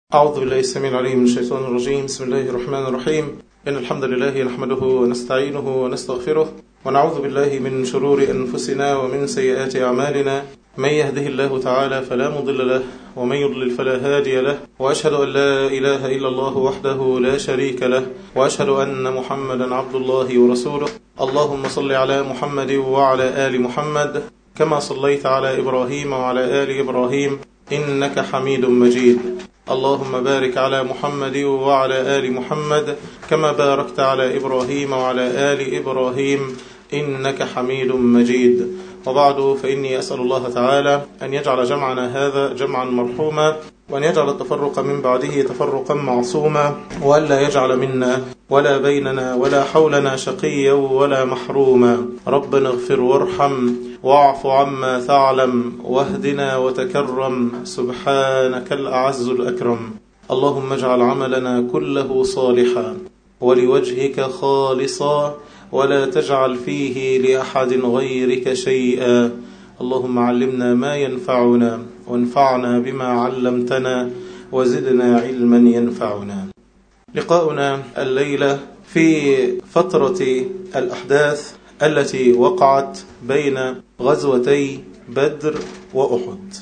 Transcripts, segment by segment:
أعوذ بالله السميع العليم من الشيطان الرجيم بسم الله الرحمن الرحيم إن الحمد لله نحمده ونستعينه ونستغفره ونعوذ بالله من شرور أنفسنا ومن سيئات أعمالنا من يهده الله تعالى فلا مضل له ومن يضلل فلا هادي له وأشهد أن لا إله إلا الله وحده لا شريك له وأشهد أن محمدا عبد الله ورسوله اللهم صل على محمد وعلى آل محمد كما صليت على إبراهيم وعلى آل إبراهيم إنك حميد مجيد اللهم بارك على محمد وعلى آل محمد كما باركت على إبراهيم وعلى آل إبراهيم إنك حميد مجيد وبعد فإني أسأل الله تعالى أن يجعل جمعنا هذا جمعا مرحوما وأن يجعل التفرق من بعده تفرقا معصوما وألا يجعل منا ولا بيننا ولا حولنا شقيا ولا محروما ربنا اغفر وارحم واعف عما تعلم واهدنا وتكرم سبحانك الأعز الأكرم اللهم اجعل عملنا كله صالحا ولوجهك خالصا ولا تجعل فيه لأحد غيرك شيئا اللهم علمنا ما ينفعنا وانفعنا بما علمتنا وزدنا علما ينفعنا لقاؤنا الليلة في فترة الأحداث التي وقعت بين غزوتي بدر وأحد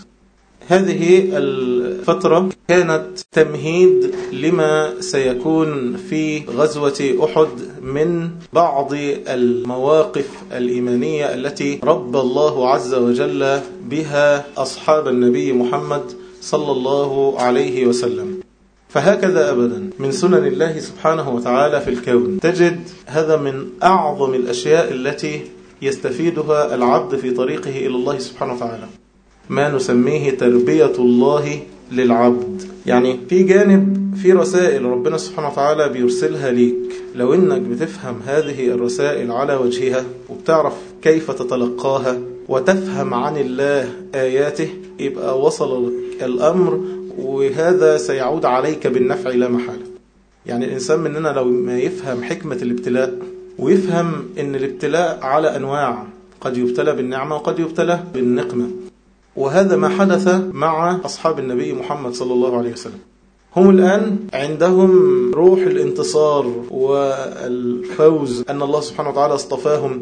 هذه الفترة كانت تمهيد لما سيكون في غزوة أحد من بعض المواقف الإيمانية التي رب الله عز وجل بها أصحاب النبي محمد صلى الله عليه وسلم فهكذا أبدا من سنن الله سبحانه وتعالى في الكون تجد هذا من أعظم الأشياء التي يستفيدها العبد في طريقه إلى الله سبحانه وتعالى ما نسميه تربية الله للعبد يعني في جانب في رسائل ربنا سبحانه وتعالى بيرسلها ليك لو انك بتفهم هذه الرسائل على وجهها وبتعرف كيف تتلقاها وتفهم عن الله آياته يبقى وصل الأمر وهذا سيعود عليك بالنفع لا محالة يعني الإنسان مننا لو ما يفهم حكمة الابتلاء ويفهم ان الابتلاء على أنواع قد يبتلى بالنعمة وقد يبتلى بالنقمة وهذا ما حدث مع أصحاب النبي محمد صلى الله عليه وسلم هم الآن عندهم روح الانتصار والفوز أن الله سبحانه وتعالى اصطفاهم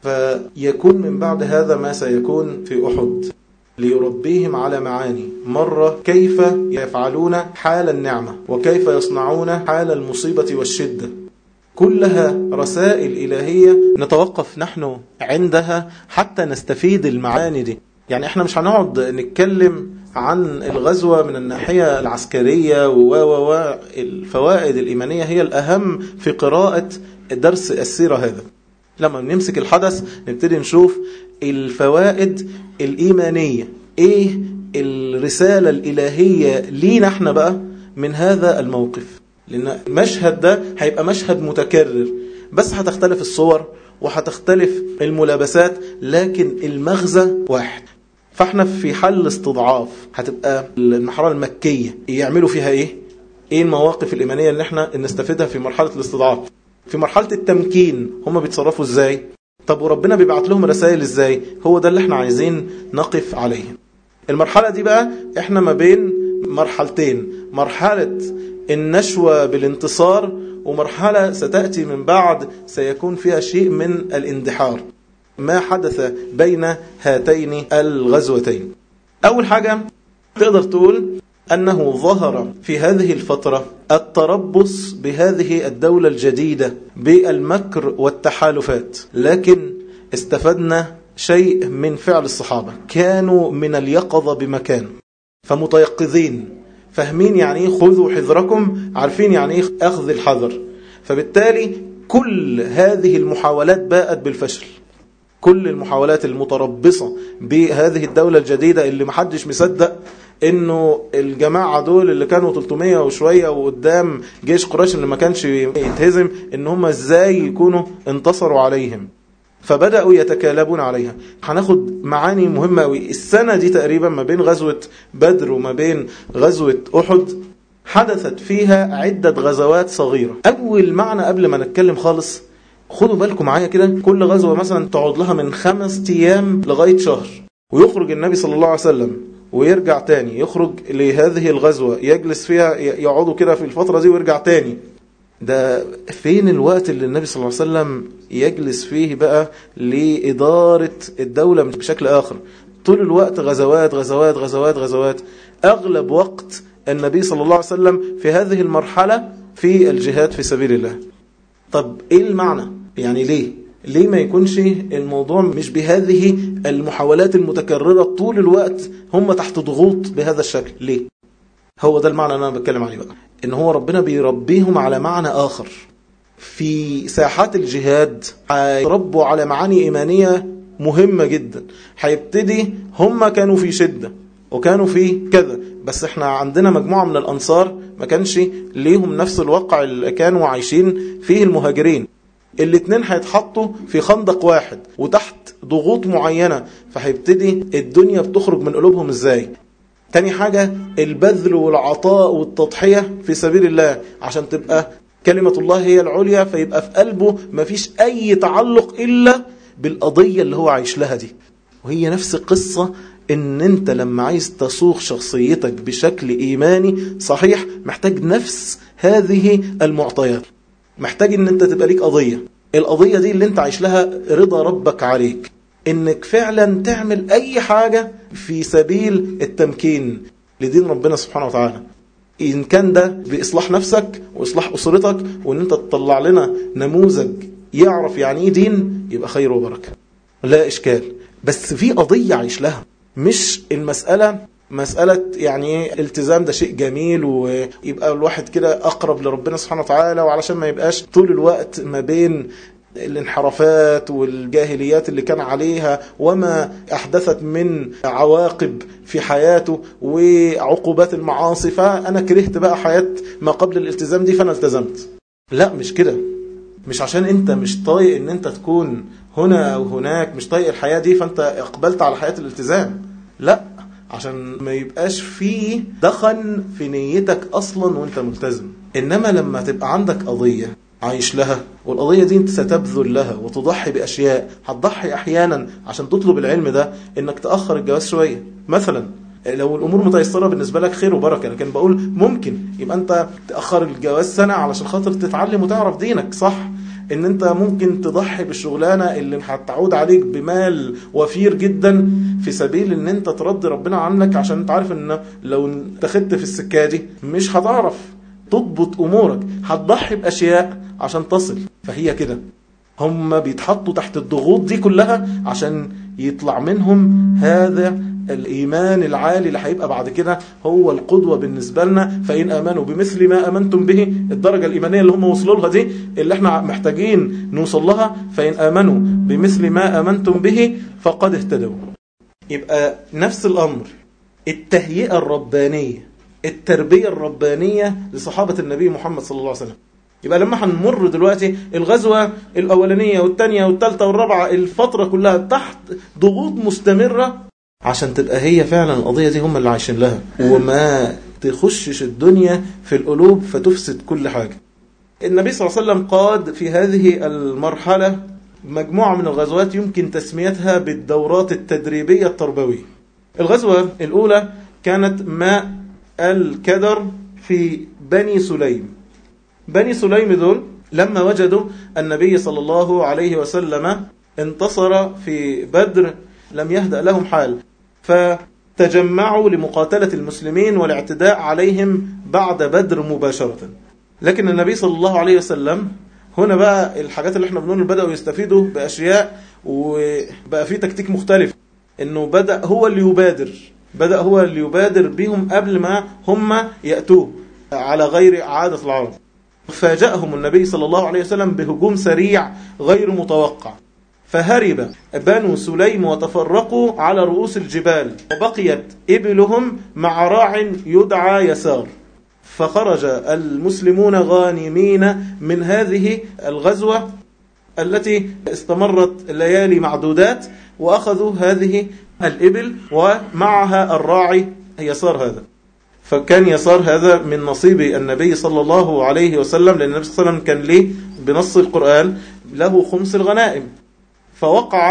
فيكون من بعد هذا ما سيكون في أحد ليربيهم على معاني مرة كيف يفعلون حال النعمة وكيف يصنعون حال المصيبة والشدة كلها رسائل إلهية نتوقف نحن عندها حتى نستفيد المعاني دي يعني احنا مش هنقعد نتكلم عن الغزوة من الناحية العسكرية و و و الفوائد الإيمانية هي الأهم في قراءة درس السيرة هذا لما نمسك الحدث نبتدي نشوف الفوائد الإيمانية إيه الرسالة الإلهية لينا احنا بقى من هذا الموقف لأن المشهد ده هيبقى مشهد متكرر بس هتختلف الصور وهتختلف الملابسات لكن المغزى واحد فاحنا في حل استضعاف هتبقى المرحله المكيه يعملوا فيها ايه ايه المواقف الايمانيه اللي احنا نستفيدها في مرحله الاستضعاف في مرحله التمكين هم بيتصرفوا ازاي طب وربنا بيبعت لهم رسائل ازاي هو ده اللي احنا عايزين نقف عليه المرحله دي بقى احنا ما بين مرحلتين مرحله النشوه بالانتصار ومرحلة ستأتي من بعد سيكون فيها شيء من الاندحار ما حدث بين هاتين الغزوتين أول حاجة تقدر تقول أنه ظهر في هذه الفترة التربص بهذه الدولة الجديدة بالمكر والتحالفات لكن استفدنا شيء من فعل الصحابة كانوا من اليقظة بمكان فمتيقظين فاهمين يعني ايه خذوا حذركم عارفين يعني ايه اخذ الحذر فبالتالي كل هذه المحاولات باءت بالفشل كل المحاولات المتربصة بهذه الدولة الجديدة اللي محدش مصدق انه الجماعة دول اللي كانوا 300 وشوية وقدام جيش قريش اللي ما كانش يتهزم ان هم ازاي يكونوا انتصروا عليهم فبدأوا يتكالبون عليها هناخد معاني مهمة قوي السنة دي تقريبا ما بين غزوة بدر وما بين غزوة أحد حدثت فيها عدة غزوات صغيرة أول معنى قبل ما نتكلم خالص خدوا بالكم معايا كده كل غزوة مثلا تقعد لها من خمس أيام لغاية شهر ويخرج النبي صلى الله عليه وسلم ويرجع تاني يخرج لهذه الغزوة يجلس فيها يقعدوا كده في الفترة دي ويرجع تاني ده فين الوقت اللي النبي صلى الله عليه وسلم يجلس فيه بقى لإدارة الدولة بشكل آخر طول الوقت غزوات غزوات غزوات غزوات أغلب وقت النبي صلى الله عليه وسلم في هذه المرحلة في الجهاد في سبيل الله طب إيه المعنى؟ يعني ليه؟ ليه ما يكونش الموضوع مش بهذه المحاولات المتكررة طول الوقت هم تحت ضغوط بهذا الشكل ليه؟ هو ده المعنى اللي أنا بتكلم عليه بقى إن هو ربنا بيربيهم على معنى آخر في ساحات الجهاد هيربوا على معاني إيمانية مهمة جدا هيبتدي هم كانوا في شدة وكانوا في كذا بس احنا عندنا مجموعة من الأنصار ما كانش ليهم نفس الواقع اللي كانوا عايشين فيه المهاجرين الاتنين هيتحطوا في خندق واحد وتحت ضغوط معينة فهيبتدي الدنيا بتخرج من قلوبهم ازاي تاني حاجة البذل والعطاء والتضحية في سبيل الله عشان تبقى كلمة الله هي العليا فيبقى في قلبه مفيش أي تعلق إلا بالقضية اللي هو عايش لها دي وهي نفس القصة ان انت لما عايز تصوغ شخصيتك بشكل ايماني صحيح محتاج نفس هذه المعطيات محتاج ان انت تبقى ليك قضية القضية دي اللي انت عايش لها رضا ربك عليك انك فعلا تعمل اي حاجة في سبيل التمكين لدين ربنا سبحانه وتعالى إن كان ده بإصلاح نفسك وإصلاح أسرتك وإن أنت تطلع لنا نموذج يعرف يعني إيه دين يبقى خير وبركة لا إشكال بس في قضية عيش لها مش المسألة مسألة يعني التزام ده شيء جميل ويبقى الواحد كده أقرب لربنا سبحانه وتعالى وعلشان ما يبقاش طول الوقت ما بين الانحرافات والجاهليات اللي كان عليها وما أحدثت من عواقب في حياته وعقوبات المعاصي فأنا كرهت بقى حياة ما قبل الالتزام دي فأنا التزمت لا مش كده مش عشان انت مش طايق ان انت تكون هنا او هناك مش طايق الحياة دي فانت اقبلت على حياة الالتزام لا عشان ما يبقاش فيه دخن في نيتك اصلا وانت ملتزم انما لما تبقى عندك قضية عايش لها والقضية دي انت ستبذل لها وتضحي باشياء هتضحي احيانا عشان تطلب العلم ده انك تأخر الجواز شوية مثلا لو الامور متيسره بالنسبه لك خير وبركه لكن بقول ممكن يبقى انت تاخر الجواز سنه علشان خاطر تتعلم وتعرف دينك صح ان انت ممكن تضحي بالشغلانه اللي هتعود عليك بمال وفير جدا في سبيل ان انت ترضي ربنا عنك عشان انت عارف ان لو اتخذت في السكه دي مش هتعرف تضبط امورك هتضحي باشياء عشان تصل فهي كده هم بيتحطوا تحت الضغوط دي كلها عشان يطلع منهم هذا الإيمان العالي اللي هيبقى بعد كده هو القدوة بالنسبة لنا فإن آمنوا بمثل ما آمنتم به الدرجة الإيمانية اللي هم وصلوا لها دي اللي احنا محتاجين نوصل لها فإن آمنوا بمثل ما آمنتم به فقد اهتدوا يبقى نفس الأمر التهيئة الربانية التربية الربانية لصحابة النبي محمد صلى الله عليه وسلم يبقى لما هنمر دلوقتي الغزوة الأولانية والثانية والثالثة والرابعة الفترة كلها تحت ضغوط مستمرة عشان تبقى هي فعلا القضية دي هم اللي عايشين لها وما تخشش الدنيا في القلوب فتفسد كل حاجة النبي صلى الله عليه وسلم قاد في هذه المرحلة مجموعة من الغزوات يمكن تسميتها بالدورات التدريبية التربوية الغزوة الأولى كانت ماء الكدر في بني سليم بني سليم دول لما وجدوا النبي صلى الله عليه وسلم انتصر في بدر لم يهدأ لهم حال فتجمعوا لمقاتلة المسلمين والاعتداء عليهم بعد بدر مباشرة لكن النبي صلى الله عليه وسلم هنا بقى الحاجات اللي احنا بنقول بدأوا يستفيدوا بأشياء وبقى في تكتيك مختلف انه بدأ هو اللي يبادر بدأ هو اللي يبادر بهم قبل ما هم يأتوه على غير عادة العرب فاجأهم النبي صلى الله عليه وسلم بهجوم سريع غير متوقع فهرب بنو سليم وتفرقوا على رؤوس الجبال وبقيت إبلهم مع راع يدعى يسار فخرج المسلمون غانمين من هذه الغزوة التي استمرت ليالي معدودات وأخذوا هذه الإبل ومعها الراعي يسار هذا فكان يسار هذا من نصيب النبي صلى الله عليه وسلم لأن النبي صلى الله عليه وسلم كان ليه بنص القرآن له خمس الغنائم فوقع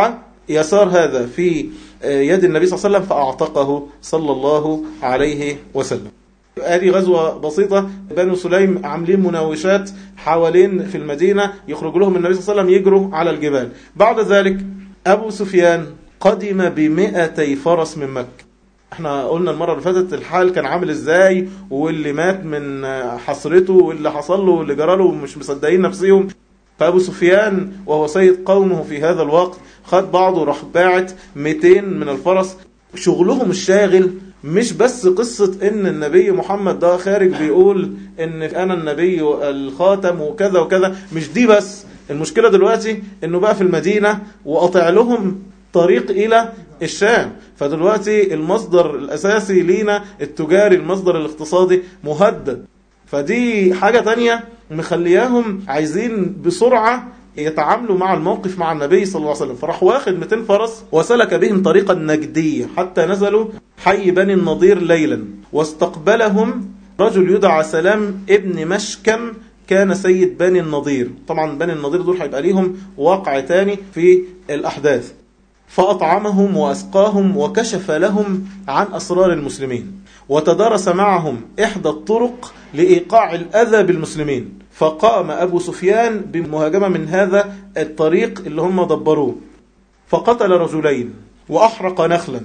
يسار هذا في يد النبي صلى الله عليه وسلم فأعتقه صلى الله عليه وسلم هذه غزوة بسيطة بنو سليم عاملين مناوشات حوالين في المدينة يخرج لهم النبي صلى الله عليه وسلم يجروا على الجبال بعد ذلك أبو سفيان قدم بمئتي فرس من مكة احنا قلنا المرة اللي فاتت الحال كان عامل ازاي واللي مات من حسرته واللي حصل له واللي جرى له مش مصدقين نفسهم فأبو سفيان وهو سيد قومه في هذا الوقت خد بعضه راح باعت 200 من الفرس شغلهم الشاغل مش بس قصة ان النبي محمد ده خارج بيقول ان انا النبي الخاتم وكذا وكذا مش دي بس المشكلة دلوقتي انه بقى في المدينة وقطع لهم طريق الى الشام فدلوقتي المصدر الاساسي لينا التجاري المصدر الاقتصادي مهدد فدي حاجة تانية مخلياهم عايزين بسرعة يتعاملوا مع الموقف مع النبي صلى الله عليه وسلم فراح واخد 200 فرس وسلك بهم طريقا نجدية حتى نزلوا حي بني النضير ليلا واستقبلهم رجل يدعى سلام ابن مشكم كان سيد بني النضير طبعا بني النضير دول هيبقى ليهم واقع تاني في الأحداث فأطعمهم وأسقاهم وكشف لهم عن أسرار المسلمين وتدارس معهم إحدى الطرق لإيقاع الأذى بالمسلمين فقام أبو سفيان بمهاجمة من هذا الطريق اللي هم دبروه فقتل رجلين وأحرق نخلا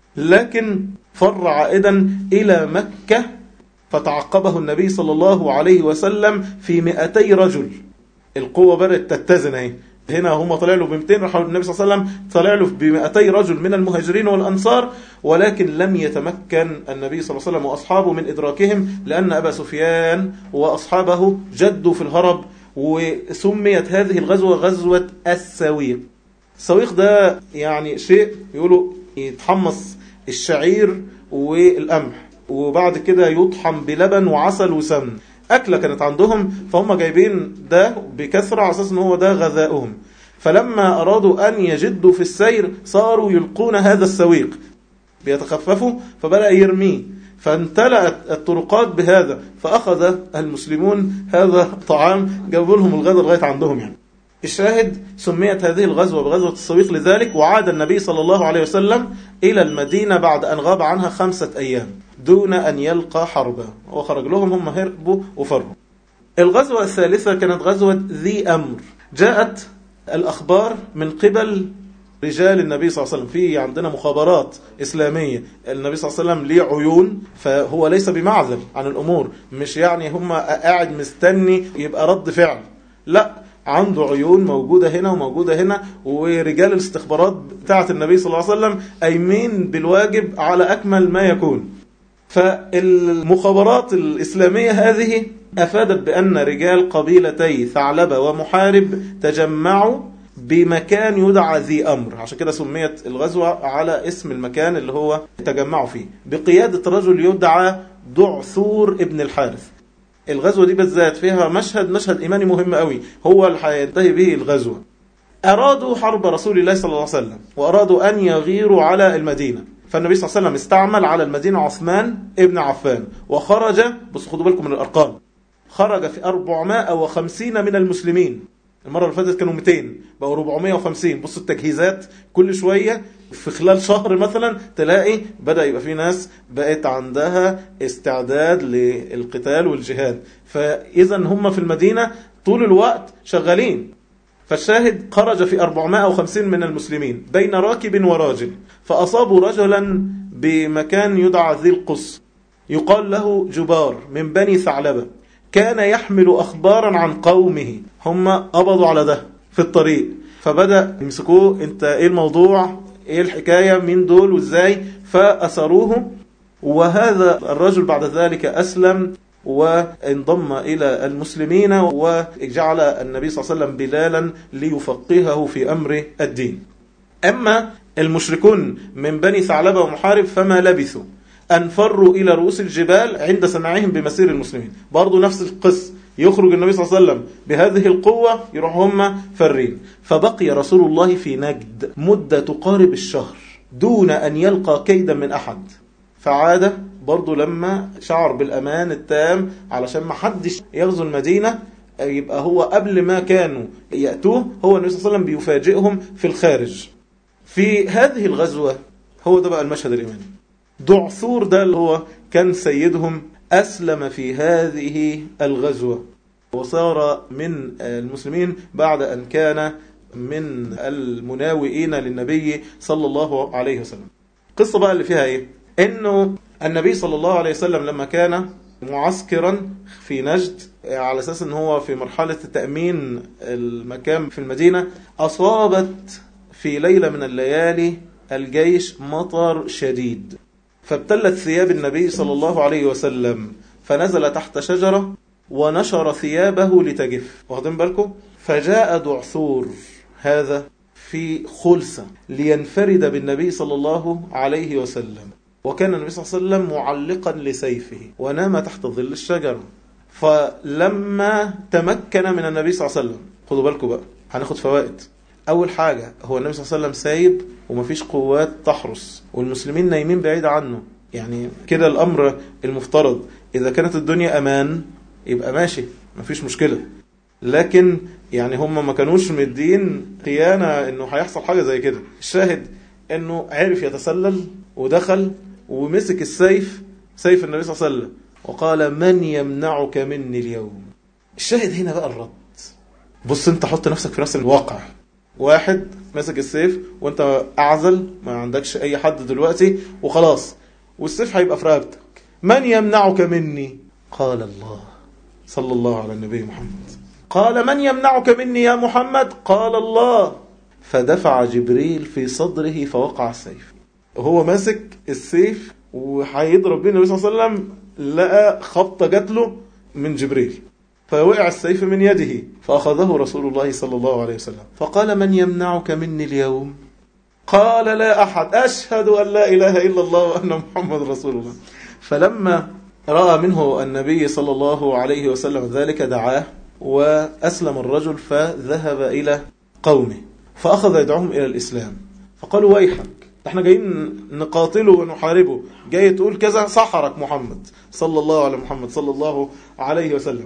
لكن فر عائدا إلى مكة فتعقبه النبي صلى الله عليه وسلم في مئتي رجل القوة بدأت تتزن اهي هنا هم طلع له ب 200 راح النبي صلى الله عليه وسلم طلع له ب 200 رجل من المهاجرين والأنصار ولكن لم يتمكن النبي صلى الله عليه وسلم وأصحابه من إدراكهم لأن أبا سفيان وأصحابه جدوا في الهرب وسميت هذه الغزوة غزوة السويق السويق ده يعني شيء يقولوا يتحمص الشعير والقمح وبعد كده يطحن بلبن وعسل وسمن أكلة كانت عندهم فهم جايبين ده بكثرة على أساس أن هو ده غذائهم فلما أرادوا أن يجدوا في السير صاروا يلقون هذا السويق بيتخففوا فبدأ يرميه فامتلأت الطرقات بهذا فأخذ المسلمون هذا الطعام جابوا لهم الغداء لغاية عندهم يعني الشاهد سميت هذه الغزوة بغزوة السويق لذلك وعاد النبي صلى الله عليه وسلم إلى المدينة بعد أن غاب عنها خمسة أيام دون أن يلقى حربا وخرج لهم هم هربوا وفروا الغزوة الثالثة كانت غزوة ذي أمر جاءت الأخبار من قبل رجال النبي صلى الله عليه وسلم في عندنا مخابرات إسلامية النبي صلى الله عليه وسلم ليه عيون فهو ليس بمعزل عن الأمور مش يعني هم قاعد مستني يبقى رد فعل لا عنده عيون موجودة هنا وموجودة هنا ورجال الاستخبارات بتاعة النبي صلى الله عليه وسلم أيمين بالواجب على أكمل ما يكون فالمخابرات الإسلامية هذه أفادت بأن رجال قبيلتي ثعلبة ومحارب تجمعوا بمكان يدعى ذي أمر عشان كده سميت الغزوة على اسم المكان اللي هو تجمعوا فيه بقيادة رجل يدعى دعثور ابن الحارث الغزوة دي بالذات فيها مشهد مشهد إيماني مهم قوي هو اللي هينتهي به الغزوة أرادوا حرب رسول الله صلى الله عليه وسلم وأرادوا أن يغيروا على المدينة فالنبي صلى الله عليه وسلم استعمل على المدينة عثمان ابن عفان وخرج بصوا خدوا بالكم من الأرقام خرج في 450 من المسلمين المرة اللي فاتت كانوا 200 بقوا 450 بصوا التجهيزات كل شوية في خلال شهر مثلا تلاقي بدأ يبقى في ناس بقت عندها استعداد للقتال والجهاد فإذا هم في المدينة طول الوقت شغالين فالشاهد خرج في 450 من المسلمين بين راكب وراجل فأصابوا رجلا بمكان يدعى ذي القص يقال له جبار من بني ثعلبة كان يحمل أخبارا عن قومه هم قبضوا على ده في الطريق فبدأ يمسكوه انت ايه الموضوع ايه الحكاية مين دول وازاي فأسروه وهذا الرجل بعد ذلك أسلم وانضم إلى المسلمين وجعل النبي صلى الله عليه وسلم بلالا ليفقهه في أمر الدين أما المشركون من بني ثعلبة ومحارب فما لبثوا أن فروا إلى رؤوس الجبال عند سماعهم بمسير المسلمين برضو نفس القصة يخرج النبي صلى الله عليه وسلم بهذه القوة يروح هم فرين فبقي رسول الله في نجد مدة تقارب الشهر دون أن يلقى كيدا من أحد فعاد برضو لما شعر بالأمان التام علشان ما حدش يغزو المدينة يبقى هو قبل ما كانوا يأتوه هو النبي صلى الله عليه وسلم بيفاجئهم في الخارج في هذه الغزوة هو ده بقى المشهد الإيماني دعثور ده اللي هو كان سيدهم أسلم في هذه الغزوة وصار من المسلمين بعد أن كان من المناوئين للنبي صلى الله عليه وسلم قصة بقى اللي فيها ايه انه النبي صلى الله عليه وسلم لما كان معسكرا في نجد على اساس ان هو في مرحلة تأمين المكان في المدينة اصابت في ليلة من الليالي الجيش مطر شديد فابتلت ثياب النبي صلى الله عليه وسلم فنزل تحت شجرة ونشر ثيابه لتجف واخدين بالكم فجاء دعثور هذا في خلسة لينفرد بالنبي صلى الله عليه وسلم وكان النبي صلى الله عليه وسلم معلقا لسيفه ونام تحت ظل الشجرة فلما تمكن من النبي صلى الله عليه وسلم خدوا بالكم بقى هناخد فوائد أول حاجة هو النبي صلى الله عليه وسلم سايب ومفيش قوات تحرس والمسلمين نايمين بعيد عنه يعني كده الأمر المفترض إذا كانت الدنيا أمان يبقى ماشي مفيش مشكلة لكن يعني هم ما كانوش مدين خيانة انه هيحصل حاجة زي كده الشاهد انه عرف يتسلل ودخل ومسك السيف سيف النبي صلى الله عليه وسلم وقال من يمنعك مني اليوم الشاهد هنا بقى الرد بص انت حط نفسك في نفس الواقع واحد ماسك السيف وانت اعزل ما عندكش اي حد دلوقتي وخلاص والسيف هيبقى في رقبتك من يمنعك مني قال الله صلى الله على النبي محمد قال من يمنعك مني يا محمد قال الله فدفع جبريل في صدره فوقع السيف هو ماسك السيف وهيضرب بيه النبي صلى الله عليه وسلم لقى خبطة جات له من جبريل فوقع السيف من يده فأخذه رسول الله صلى الله عليه وسلم فقال من يمنعك مني اليوم قال لا أحد أشهد أن لا إله إلا الله وأن محمد رسول الله فلما رأى منه النبي صلى الله عليه وسلم ذلك دعاه وأسلم الرجل فذهب إلى قومه فأخذ يدعوهم إلى الإسلام فقالوا ويحك احنا جايين نقاتله ونحاربه جاي تقول كذا سحرك محمد صلى الله على محمد صلى الله عليه وسلم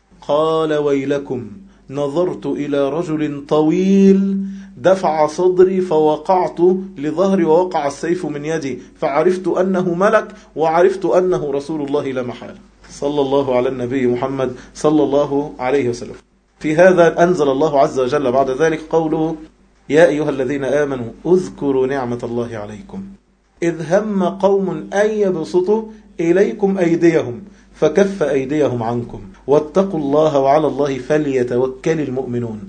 قال ويلكم نظرت إلى رجل طويل دفع صدري فوقعت لظهري ووقع السيف من يدي فعرفت أنه ملك وعرفت أنه رسول الله لا محالة صلى الله على النبي محمد صلى الله عليه وسلم في هذا أنزل الله عز وجل بعد ذلك قوله يا أيها الذين آمنوا اذكروا نعمة الله عليكم إذ هم قوم أن يبسطوا إليكم أيديهم فكف أيديهم عنكم واتقوا الله وعلى الله فليتوكل المؤمنون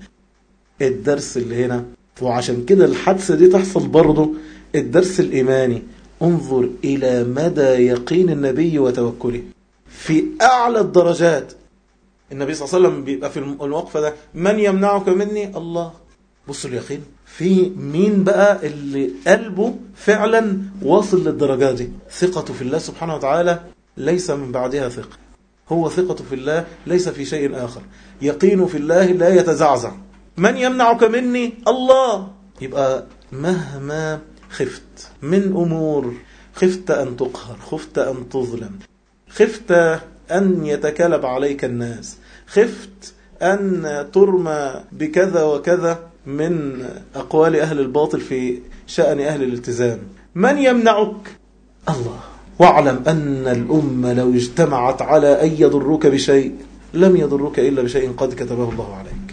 الدرس اللي هنا وعشان كده الحادثة دي تحصل برضه الدرس الإيماني انظر إلى مدى يقين النبي وتوكله في أعلى الدرجات النبي صلى الله عليه وسلم بيبقى في الوقفة ده من يمنعك مني الله بص اليقين في مين بقى اللي قلبه فعلا واصل للدرجات دي ثقته في الله سبحانه وتعالى ليس من بعدها ثقة هو ثقته في الله ليس في شيء آخر يقينه في الله لا يتزعزع من يمنعك مني الله يبقى مهما خفت من أمور خفت أن تقهر خفت أن تظلم خفت أن يتكالب عليك الناس خفت أن ترمى بكذا وكذا من أقوال أهل الباطل في شأن أهل الالتزام من يمنعك الله واعلم أن الأمة لو اجتمعت على أن يضروك بشيء لم يضروك إلا بشيء قد كتبه الله عليك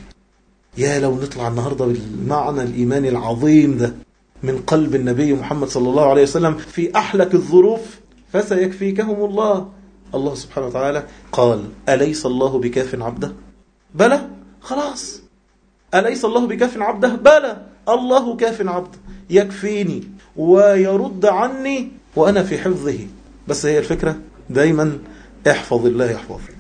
يا لو نطلع النهاردة بالمعنى الإيماني العظيم ده من قلب النبي محمد صلى الله عليه وسلم في أحلك الظروف فسيكفيكهم الله الله سبحانه وتعالى قال أليس الله بكاف عبده بلى خلاص أليس الله بكاف عبده بلى الله كاف عبده يكفيني ويرد عني وأنا في حفظه بس هي الفكرة دايما احفظ الله يحفظك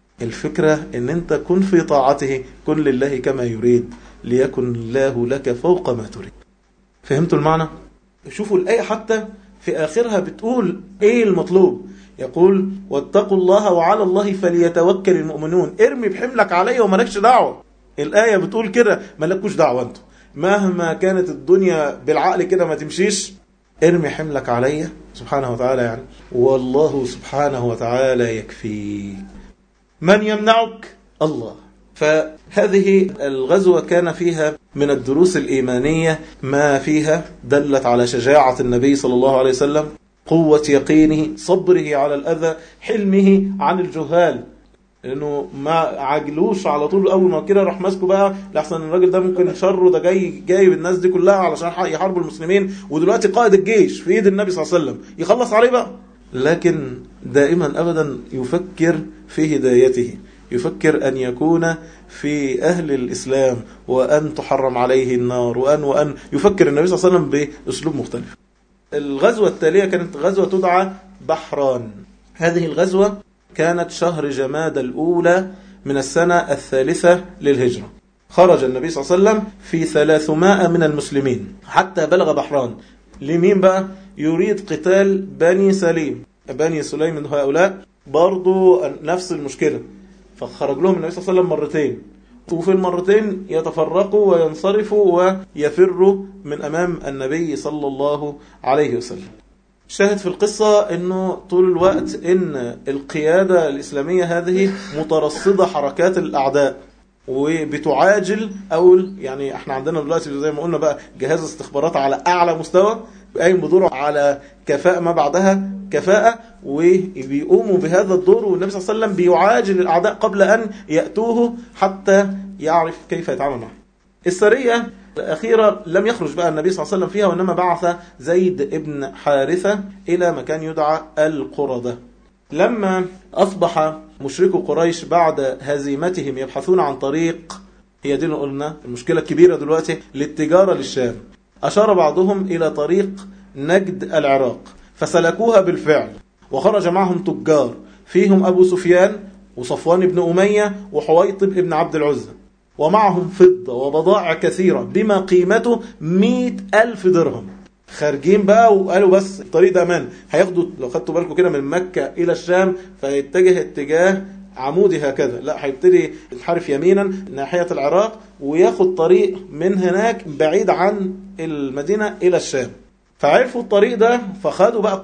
الفكرة ان انت كن في طاعته كن لله كما يريد ليكن الله لك فوق ما تريد فهمتوا المعنى؟ شوفوا الآية حتى في آخرها بتقول ايه المطلوب يقول واتقوا الله وعلى الله فليتوكل المؤمنون ارمي بحملك علي ومالكش دعوة الآية بتقول كده مالكوش دعوة انتوا مهما كانت الدنيا بالعقل كده ما تمشيش ارمي حملك علي سبحانه وتعالى يعني والله سبحانه وتعالى يكفيك من يمنعك الله فهذه الغزوة كان فيها من الدروس الإيمانية ما فيها دلت على شجاعة النبي صلى الله عليه وسلم قوة يقينه صبره على الأذى حلمه عن الجهال لانه ما عجلوش على طول اول ما كده راح ماسكه بقى لحسن الراجل ده ممكن شره ده جاي جايب الناس دي كلها علشان يحاربوا المسلمين ودلوقتي قائد الجيش في ايد النبي صلى الله عليه وسلم يخلص عليه بقى لكن دائما ابدا يفكر في هدايته يفكر أن يكون في أهل الإسلام وأن تحرم عليه النار وأن وأن يفكر النبي صلى الله عليه وسلم بأسلوب مختلف الغزوة التالية كانت غزوة تدعى بحران هذه الغزوة كانت شهر جماد الأولى من السنة الثالثة للهجرة خرج النبي صلى الله عليه وسلم في ثلاثمائة من المسلمين حتى بلغ بحران لمين بقى يريد قتال بني سليم بني سليم من هؤلاء برضو نفس المشكلة فخرج لهم النبي صلى الله عليه وسلم مرتين وفي المرتين يتفرقوا وينصرفوا ويفروا من أمام النبي صلى الله عليه وسلم شاهد في القصة انه طول الوقت ان القيادة الاسلامية هذه مترصدة حركات الاعداء وبتعاجل او يعني احنا عندنا دلوقتي زي ما قلنا بقى جهاز استخبارات على اعلى مستوى قايم بدوره على كفاءة ما بعدها كفاءة وبيقوموا بهذا الدور والنبي صلى الله عليه وسلم بيعاجل الاعداء قبل ان يأتوه حتى يعرف كيف يتعامل معه السرية الأخيرة لم يخرج بقى النبي صلى الله عليه وسلم فيها وإنما بعث زيد ابن حارثة إلى مكان يدعى القردة لما أصبح مشركو قريش بعد هزيمتهم يبحثون عن طريق هي دي قلنا المشكلة الكبيرة دلوقتي للتجارة للشام أشار بعضهم إلى طريق نجد العراق فسلكوها بالفعل وخرج معهم تجار فيهم أبو سفيان وصفوان بن أمية وحويطب بن عبد العزة ومعهم فضة وبضائع كثيرة بما قيمته مئة ألف درهم خارجين بقى وقالوا بس الطريق ده أمان هياخدوا لو خدتوا بالكم كده من مكة إلى الشام فيتجه اتجاه عمودي هكذا لا هيبتدي ينحرف يمينا ناحية العراق وياخد طريق من هناك بعيد عن المدينة إلى الشام فعرفوا الطريق ده فخدوا بقى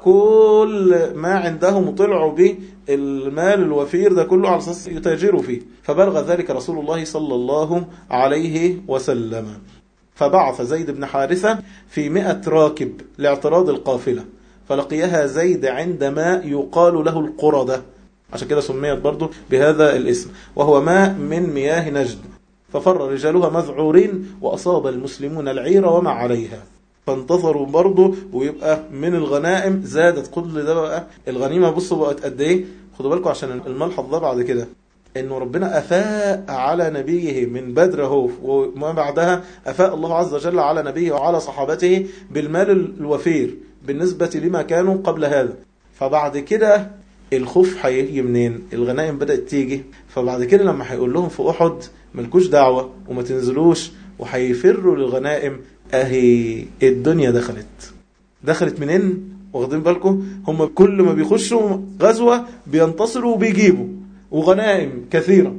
كل ما عندهم وطلعوا به المال الوفير ده كله على اساس يتاجروا فيه فبلغ ذلك رسول الله صلى الله عليه وسلم فبعث زيد بن حارثة في مئة راكب لاعتراض القافلة فلقيها زيد عندما يقال له القردة عشان كده سميت برضو بهذا الاسم وهو ماء من مياه نجد ففر رجالها مذعورين وأصاب المسلمون العير وما عليها فانتصروا برضه ويبقى من الغنائم زادت كل ده بقى الغنيمة بصوا بقت قد ايه خدوا بالكم عشان الملحظ ده بعد كده انه ربنا افاء على نبيه من بدر اهو وما بعدها افاء الله عز وجل على نبيه وعلى صحابته بالمال الوفير بالنسبة لما كانوا قبل هذا فبعد كده الخوف هيجي منين الغنائم بدأت تيجي فبعد كده لما هيقول لهم في أحد ملكوش دعوة وما تنزلوش وهيفروا للغنائم اهي الدنيا دخلت دخلت منين واخدين بالكم هم كل ما بيخشوا غزوة بينتصروا وبيجيبوا وغنائم كثيرة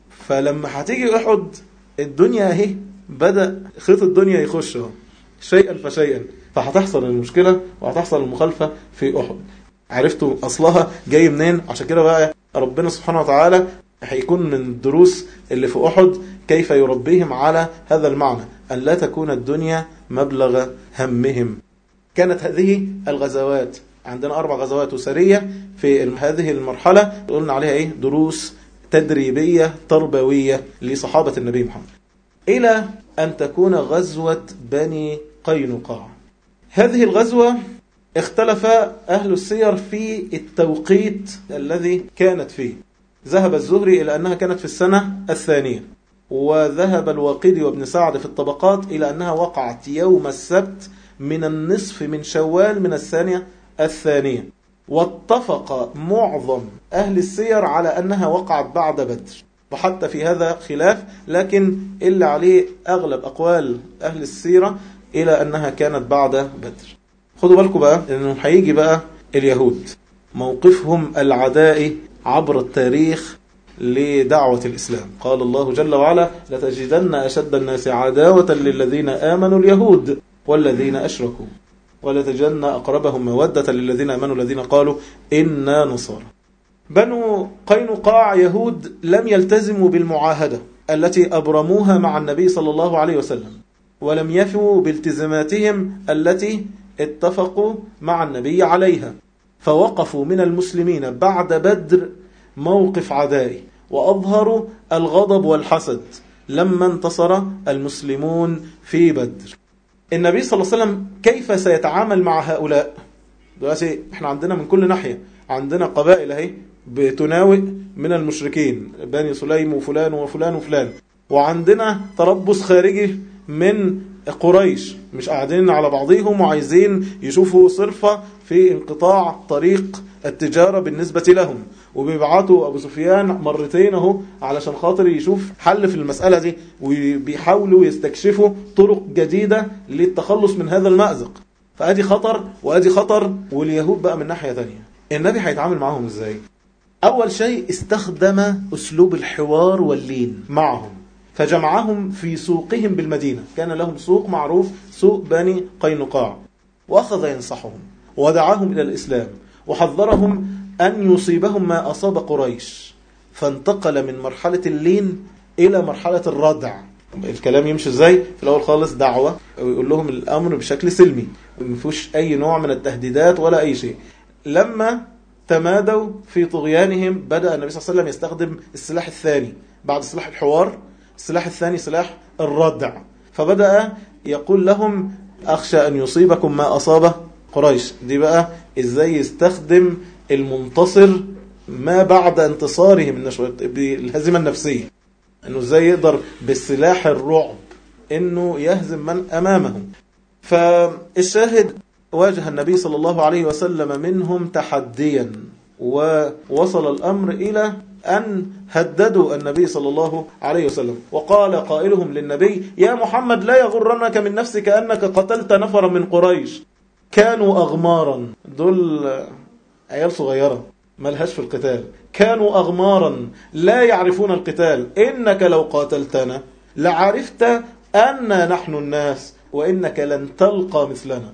فلما هتيجي احد الدنيا اهي بدأ خيط الدنيا يخش اهو شيئا فشيئا فهتحصل المشكلة وهتحصل المخالفة في احد عرفتوا اصلها جاي منين عشان كده بقى ربنا سبحانه وتعالى هيكون من الدروس اللي في احد كيف يربيهم على هذا المعنى أن لا تكون الدنيا مبلغ همهم كانت هذه الغزوات عندنا أربع غزوات وسرية في هذه المرحلة قلنا عليها إيه دروس تدريبية تربوية لصحابة النبي محمد إلى أن تكون غزوة بني قينقاع هذه الغزوة اختلف أهل السير في التوقيت الذي كانت فيه ذهب الزهري إلى أنها كانت في السنة الثانية وذهب الواقدي وابن سعد في الطبقات إلى أنها وقعت يوم السبت من النصف من شوال من الثانية الثانية واتفق معظم أهل السير على أنها وقعت بعد بدر وحتى في هذا خلاف لكن إلا عليه أغلب أقوال أهل السيرة إلى أنها كانت بعد بدر خدوا بالكم بقى أنه هيجي بقى اليهود موقفهم العدائي عبر التاريخ لدعوة الإسلام قال الله جل وعلا لتجدن أشد الناس عداوة للذين آمنوا اليهود والذين أشركوا ولتجدن أقربهم مودة للذين آمنوا الذين قالوا إنا نصارى بنو قينقاع يهود لم يلتزموا بالمعاهدة التي أبرموها مع النبي صلى الله عليه وسلم ولم يفوا بالتزاماتهم التي اتفقوا مع النبي عليها فوقفوا من المسلمين بعد بدر موقف عدائي وأظهروا الغضب والحسد لما انتصر المسلمون في بدر النبي صلى الله عليه وسلم كيف سيتعامل مع هؤلاء دلوقتي احنا عندنا من كل ناحية عندنا قبائل اهي بتناوئ من المشركين بني سليم وفلان وفلان وفلان وعندنا تربص خارجي من قريش مش قاعدين على بعضهم وعايزين يشوفوا صرفة في انقطاع طريق التجارة بالنسبة لهم وبيبعتوا أبو سفيان مرتين اهو علشان خاطر يشوف حل في المسألة دي وبيحاولوا يستكشفوا طرق جديدة للتخلص من هذا المأزق فأدي خطر وأدي خطر واليهود بقى من ناحية تانية النبي هيتعامل معهم ازاي أول شيء استخدم أسلوب الحوار واللين معهم فجمعهم في سوقهم بالمدينة كان لهم سوق معروف سوق بني قينقاع وأخذ ينصحهم ودعاهم إلى الإسلام وحذرهم أن يصيبهم ما أصاب قريش فانتقل من مرحلة اللين إلى مرحلة الردع الكلام يمشي ازاي في الاول خالص دعوة ويقول لهم الامر بشكل سلمي ما فيهوش اي نوع من التهديدات ولا اي شيء لما تمادوا في طغيانهم بدأ النبي صلى الله عليه وسلم يستخدم السلاح الثاني بعد سلاح الحوار السلاح الثاني سلاح الردع فبدأ يقول لهم أخشى أن يصيبكم ما أصاب قريش دي بقى إزاي يستخدم المنتصر ما بعد انتصاره من بالهزيمة النفسية أنه إزاي يقدر بالسلاح الرعب أنه يهزم من أمامه فالشاهد واجه النبي صلى الله عليه وسلم منهم تحديا ووصل الأمر إلى أن هددوا النبي صلى الله عليه وسلم وقال قائلهم للنبي يا محمد لا يغرنك من نفسك أنك قتلت نفرا من قريش كانوا أغمارا دول عيال صغيرة ملهاش في القتال كانوا أغمارا لا يعرفون القتال إنك لو قاتلتنا لعرفت أن نحن الناس وإنك لن تلقى مثلنا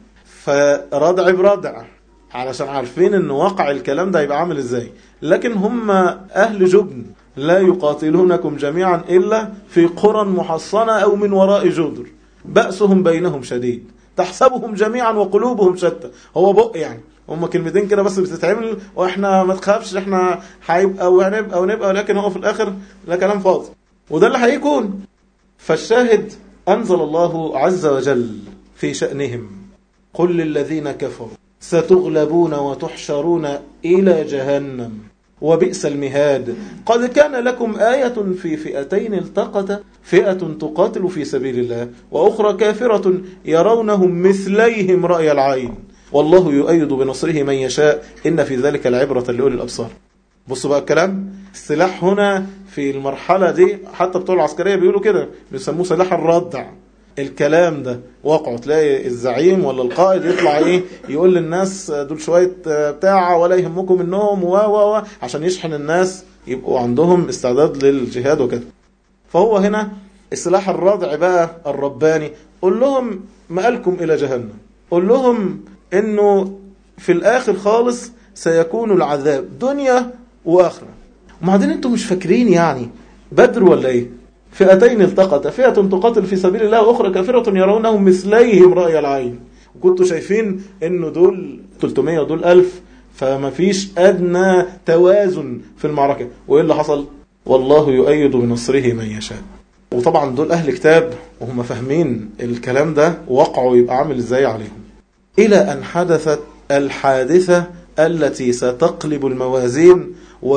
فردع بردع علشان عارفين ان واقع الكلام ده هيبقى عامل ازاي لكن هم اهل جبن لا يقاتلونكم جميعا الا في قرى محصنة او من وراء جدر بأسهم بينهم شديد تحسبهم جميعا وقلوبهم شتى هو بق يعني هم كلمتين كده بس بتتعمل واحنا ما تخافش احنا هيبقى وهنبقى ونبقى ولكن هو في الاخر لا كلام فاضي وده اللي هيكون فالشاهد انزل الله عز وجل في شأنهم قل للذين كفروا ستغلبون وتحشرون إلى جهنم وبئس المهاد قد كان لكم آية في فئتين التقت فئة تقاتل في سبيل الله وأخرى كافرة يرونهم مثليهم رأي العين والله يؤيد بنصره من يشاء إن في ذلك العبرة لأولي الأبصار بصوا بقى الكلام السلاح هنا في المرحلة دي حتى بتوع العسكرية بيقولوا كده بيسموه سلاح الردع الكلام ده واقعه تلاقي الزعيم ولا القائد يطلع ايه يقول للناس دول شوية بتاع ولا يهمكم منهم و و و عشان يشحن الناس يبقوا عندهم استعداد للجهاد وكده فهو هنا السلاح الرادع بقى الرباني قول لهم مآلكم إلى جهنم قول لهم انه في الاخر خالص سيكون العذاب دنيا واخره وبعدين انتم مش فاكرين يعني بدر ولا ايه فئتين التقت فئة تقاتل في سبيل الله وأخرى كافرة يرونهم مثليهم رأي العين وكنتوا شايفين انه دول 300 ودول 1000 فما فيش أدنى توازن في المعركة وإيه اللي حصل والله يؤيد بنصره من يشاء وطبعا دول أهل كتاب وهم فاهمين الكلام ده وقعوا يبقى عامل ازاي عليهم إلى أن حدثت الحادثة التي ستقلب الموازين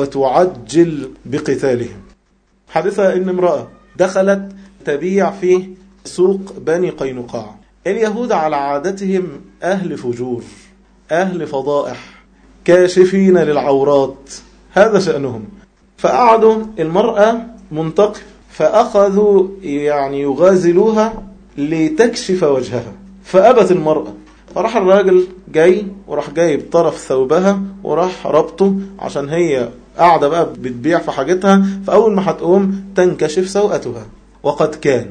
وتعجل بقتالهم حادثة إن امرأة دخلت تبيع في سوق بني قينقاع اليهود على عادتهم أهل فجور أهل فضائح كاشفين للعورات هذا شأنهم فقعدوا المرأة منتقم فأخذوا يعني يغازلوها لتكشف وجهها فأبت المرأة فراح الراجل جاي وراح جايب طرف ثوبها وراح ربطه عشان هي قاعدة بقى بتبيع في حاجتها فأول ما هتقوم تنكشف سوءتها وقد كان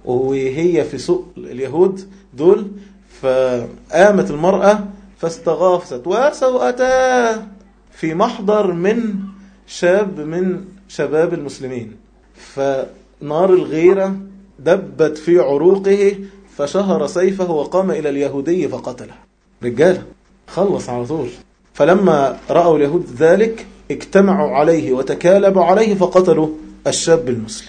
وهي في سوق اليهود دول فقامت المرأة فاستغاثت وسوءتها في محضر من شاب من شباب المسلمين نار الغيرة دبت في عروقه فشهر سيفه وقام إلى اليهودي فقتله رجالة خلص على طول فلما رأوا اليهود ذلك اجتمعوا عليه وتكالبوا عليه فقتلوا الشاب المسلم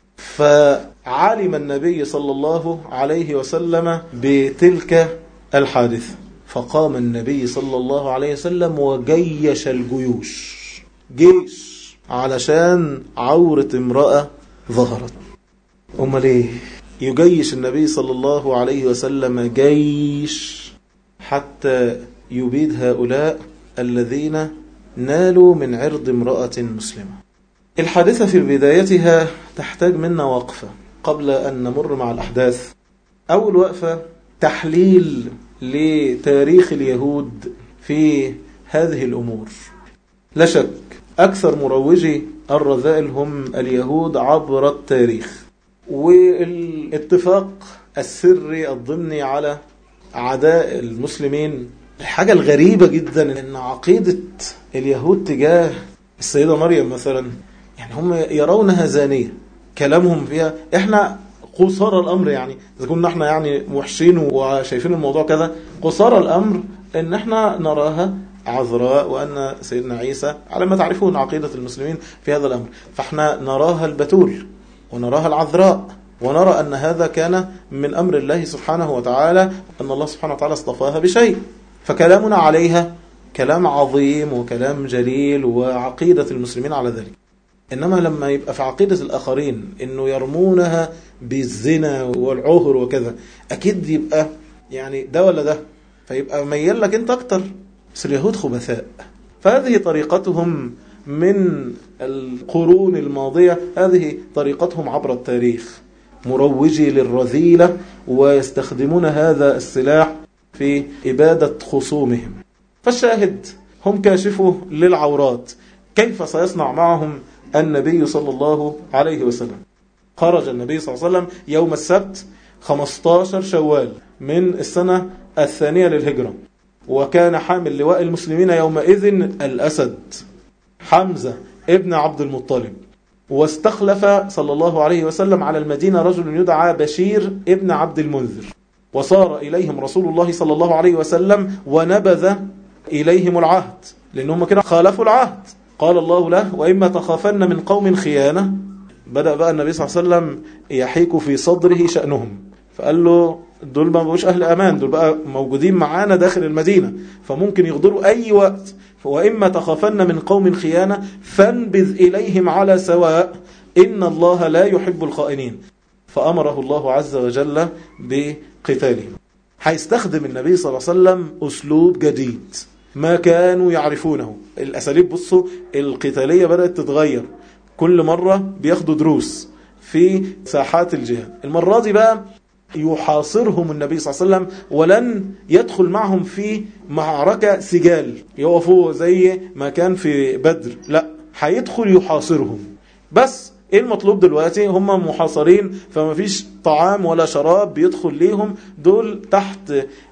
فعلم النبي صلى الله عليه وسلم بتلك الحادثة فقام النبي صلى الله عليه وسلم وجيش الجيوش جيش علشان عورة امرأة ظهرت أمال ايه يجيش النبي صلى الله عليه وسلم جيش حتى يبيد هؤلاء الذين نالوا من عرض امرأة مسلمة الحادثة في بدايتها تحتاج منا وقفة قبل أن نمر مع الأحداث أول وقفة تحليل لتاريخ اليهود في هذه الأمور لا شك أكثر مروجي الرذائل هم اليهود عبر التاريخ والاتفاق السري الضمني على عداء المسلمين الحاجة الغريبة جدا ان عقيدة اليهود تجاه السيدة مريم مثلا يعني هم يرونها زانية كلامهم فيها احنا قصار الامر يعني اذا كنا احنا يعني وحشين وشايفين الموضوع كذا قصار الامر ان احنا نراها عذراء وان سيدنا عيسى على ما تعرفون عقيدة المسلمين في هذا الامر فاحنا نراها البتول ونراها العذراء ونرى أن هذا كان من أمر الله سبحانه وتعالى أن الله سبحانه وتعالى اصطفاها بشيء فكلامنا عليها كلام عظيم وكلام جليل وعقيدة المسلمين على ذلك إنما لما يبقى في عقيدة الآخرين إنه يرمونها بالزنا والعهر وكذا أكيد يبقى يعني ده ولا ده فيبقى ميال لك أنت أكتر بس اليهود خبثاء فهذه طريقتهم من القرون الماضية هذه طريقتهم عبر التاريخ مروجي للرذيلة ويستخدمون هذا السلاح في إبادة خصومهم فالشاهد هم كاشفوا للعورات كيف سيصنع معهم النبي صلى الله عليه وسلم خرج النبي صلى الله عليه وسلم يوم السبت 15 شوال من السنة الثانية للهجرة وكان حامل لواء المسلمين يومئذ الأسد حمزة ابن عبد المطلب واستخلف صلى الله عليه وسلم على المدينة رجل يدعى بشير ابن عبد المنذر وصار إليهم رسول الله صلى الله عليه وسلم ونبذ إليهم العهد لأنهم كده خالفوا العهد قال الله له وإما تخافن من قوم خيانة بدأ بقى النبي صلى الله عليه وسلم يحيك في صدره شأنهم فقال له دول ما بقوش أهل أمان دول بقى موجودين معانا داخل المدينة فممكن يغدروا أي وقت وإما تخافن من قوم خيانة فانبذ إليهم على سواء إن الله لا يحب الخائنين فأمره الله عز وجل بقتالهم هيستخدم النبي صلى الله عليه وسلم أسلوب جديد ما كانوا يعرفونه الأساليب بصوا القتالية بدأت تتغير كل مرة بياخدوا دروس في ساحات الجهاد المرة دي بقى يحاصرهم النبي صلى الله عليه وسلم ولن يدخل معهم في معركة سجال يقفوا زي ما كان في بدر لا هيدخل يحاصرهم بس ايه المطلوب دلوقتي هم محاصرين فما فيش طعام ولا شراب بيدخل ليهم دول تحت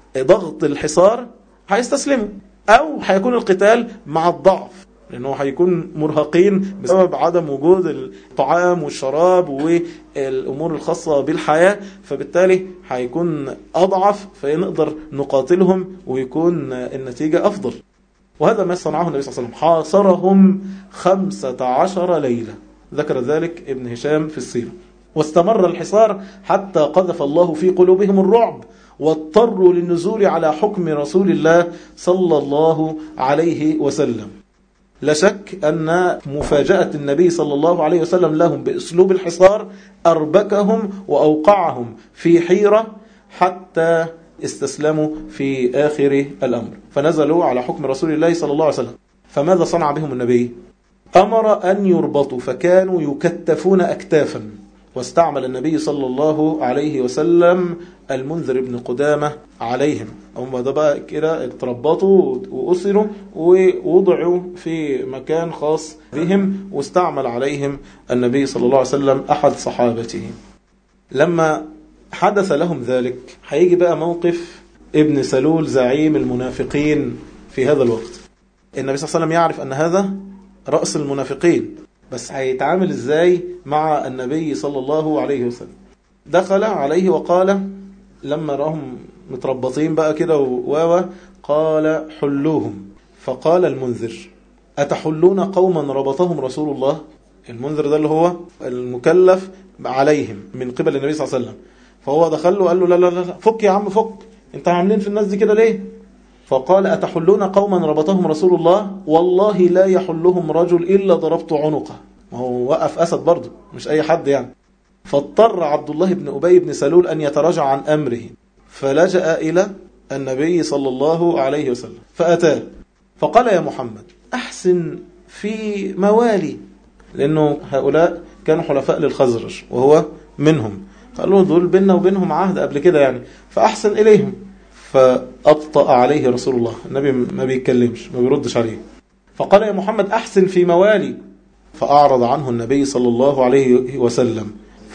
ضغط الحصار هيستسلموا او هيكون القتال مع الضعف لأنه هيكون مرهقين بسبب عدم وجود الطعام والشراب والأمور الخاصة بالحياة فبالتالي هيكون أضعف فنقدر نقاتلهم ويكون النتيجة أفضل وهذا ما صنعه النبي صلى الله عليه وسلم حاصرهم خمسة عشر ليلة ذكر ذلك ابن هشام في السيرة واستمر الحصار حتى قذف الله في قلوبهم الرعب واضطروا للنزول على حكم رسول الله صلى الله عليه وسلم لا شك أن مفاجأة النبي صلى الله عليه وسلم لهم بأسلوب الحصار أربكهم وأوقعهم في حيرة حتى استسلموا في آخر الأمر فنزلوا على حكم رسول الله صلى الله عليه وسلم فماذا صنع بهم النبي؟ أمر أن يربطوا فكانوا يكتفون أكتافا واستعمل النبي صلى الله عليه وسلم المنذر ابن قدامة عليهم هم ده بقى كده اتربطوا وأسروا ووضعوا في مكان خاص بهم واستعمل عليهم النبي صلى الله عليه وسلم أحد صحابته لما حدث لهم ذلك هيجي بقى موقف ابن سلول زعيم المنافقين في هذا الوقت النبي صلى الله عليه وسلم يعرف أن هذا رأس المنافقين بس هيتعامل ازاي مع النبي صلى الله عليه وسلم دخل عليه وقال لما راهم متربطين بقى كده و قال حلوهم فقال المنذر أتحلون قوما ربطهم رسول الله المنذر ده اللي هو المكلف عليهم من قبل النبي صلى الله عليه وسلم فهو دخل له قال له لا لا لا فك يا عم فك انت عاملين في الناس دي كده ليه فقال أتحلون قوما ربطهم رسول الله والله لا يحلهم رجل إلا ضربت عنقه وهو وقف أسد برضه مش أي حد يعني فاضطر عبد الله بن أبي بن سلول أن يتراجع عن أمره فلجأ إلى النبي صلى الله عليه وسلم فأتاه فقال يا محمد أحسن في موالي لأنه هؤلاء كانوا حلفاء للخزرج وهو منهم قالوا دول بيننا وبينهم عهد قبل كده يعني فأحسن إليهم فأبطأ عليه رسول الله النبي ما بيتكلمش ما بيردش عليه فقال يا محمد أحسن في موالي فأعرض عنه النبي صلى الله عليه وسلم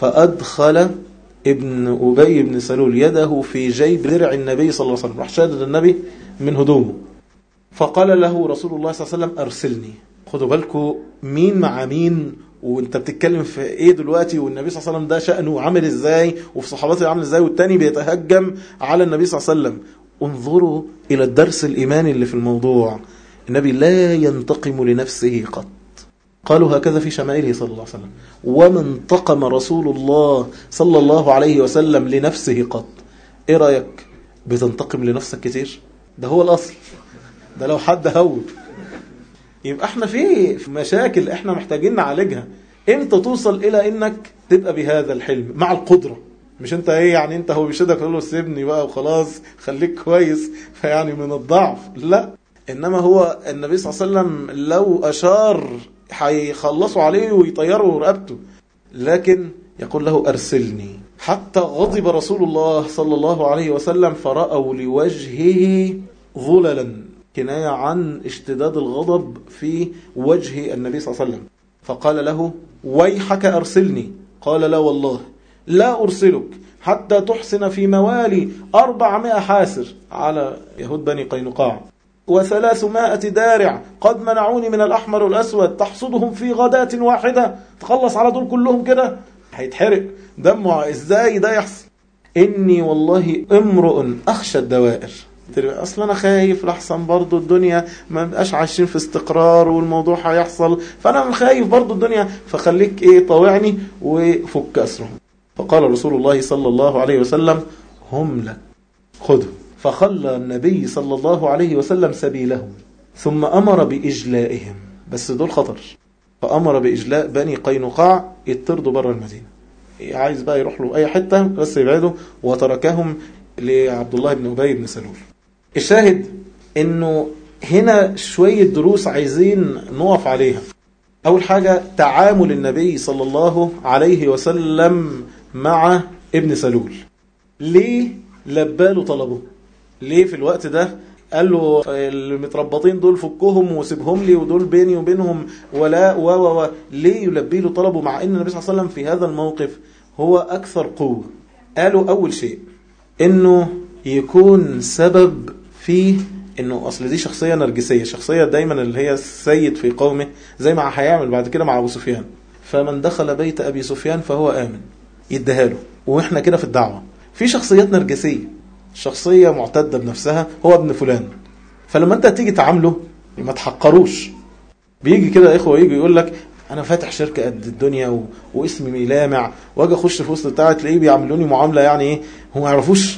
فأدخل ابن أبي بن سلول يده في جيب درع النبي صلى الله عليه وسلم راح شادد النبي من هدومه فقال له رسول الله صلى الله عليه وسلم أرسلني خدوا بالكم مين مع مين وانت بتتكلم في ايه دلوقتي والنبي صلى الله عليه وسلم ده شأنه عامل ازاي وفي صحابته عامل ازاي والتاني بيتهجم على النبي صلى الله عليه وسلم انظروا الى الدرس الايماني اللي في الموضوع النبي لا ينتقم لنفسه قط قالوا هكذا في شمائله صلى الله عليه وسلم وما انتقم رسول الله صلى الله عليه وسلم لنفسه قط ايه رأيك بتنتقم لنفسك كتير ده هو الاصل ده لو حد هول يبقى احنا في مشاكل احنا محتاجين نعالجها امتى توصل الى انك تبقى بهذا الحلم مع القدرة مش انت ايه يعني انت هو بيشدك تقول له سيبني بقى وخلاص خليك كويس فيعني من الضعف لا انما هو النبي صلى الله عليه وسلم لو اشار هيخلصوا عليه ويطيروا رقبته لكن يقول له ارسلني حتى غضب رسول الله صلى الله عليه وسلم فرأوا لوجهه ظللا كناية عن اشتداد الغضب في وجه النبي صلى الله عليه وسلم فقال له ويحك أرسلني قال لا والله لا أرسلك حتى تحسن في موالي أربعمائة حاسر على يهود بني قينقاع وثلاثمائة دارع قد منعوني من الأحمر والأسود تحصدهم في غداة واحدة تخلص على دول كلهم كده هيتحرق دمه ازاي ده يحصل إني والله امرؤ أخشى الدوائر اصل انا خايف لحسن برضو الدنيا ما نبقاش عايشين في استقرار والموضوع هيحصل فانا خايف برضو الدنيا فخليك ايه طاوعني وفك اسرهم فقال رسول الله صلى الله عليه وسلم هم لك خذهم فخلى النبي صلى الله عليه وسلم سبيلهم ثم امر باجلائهم بس دول خطر فامر باجلاء بني قينقاع يطردوا بره المدينه عايز بقى يروح له اي حته بس يبعدوا وتركهم لعبد الله بن ابي بن سلول الشاهد انه هنا شوية دروس عايزين نقف عليها اول حاجة تعامل النبي صلى الله عليه وسلم مع ابن سلول ليه لباله طلبه ليه في الوقت ده قال له المتربطين دول فكهم وسيبهم لي ودول بيني وبينهم ولاء و و و ليه يلبي له طلبه مع ان النبي صلى الله عليه وسلم في هذا الموقف هو اكثر قوة قالوا اول شيء انه يكون سبب في انه اصل دي شخصيه نرجسيه شخصيه دايما اللي هي السيد في قومه زي ما هيعمل بعد كده مع ابو سفيان فمن دخل بيت ابي سفيان فهو امن يديها له واحنا كده في الدعوه في شخصيات نرجسيه شخصيه معتده بنفسها هو ابن فلان فلما انت تيجي تعامله ما تحقروش بيجي كده اخوه يجي يقول لك انا فاتح شركه قد الدنيا و... واسمي لامع واجي اخش في وسط بتاعي تلاقيه بيعملوني معامله يعني ايه هم ما يعرفوش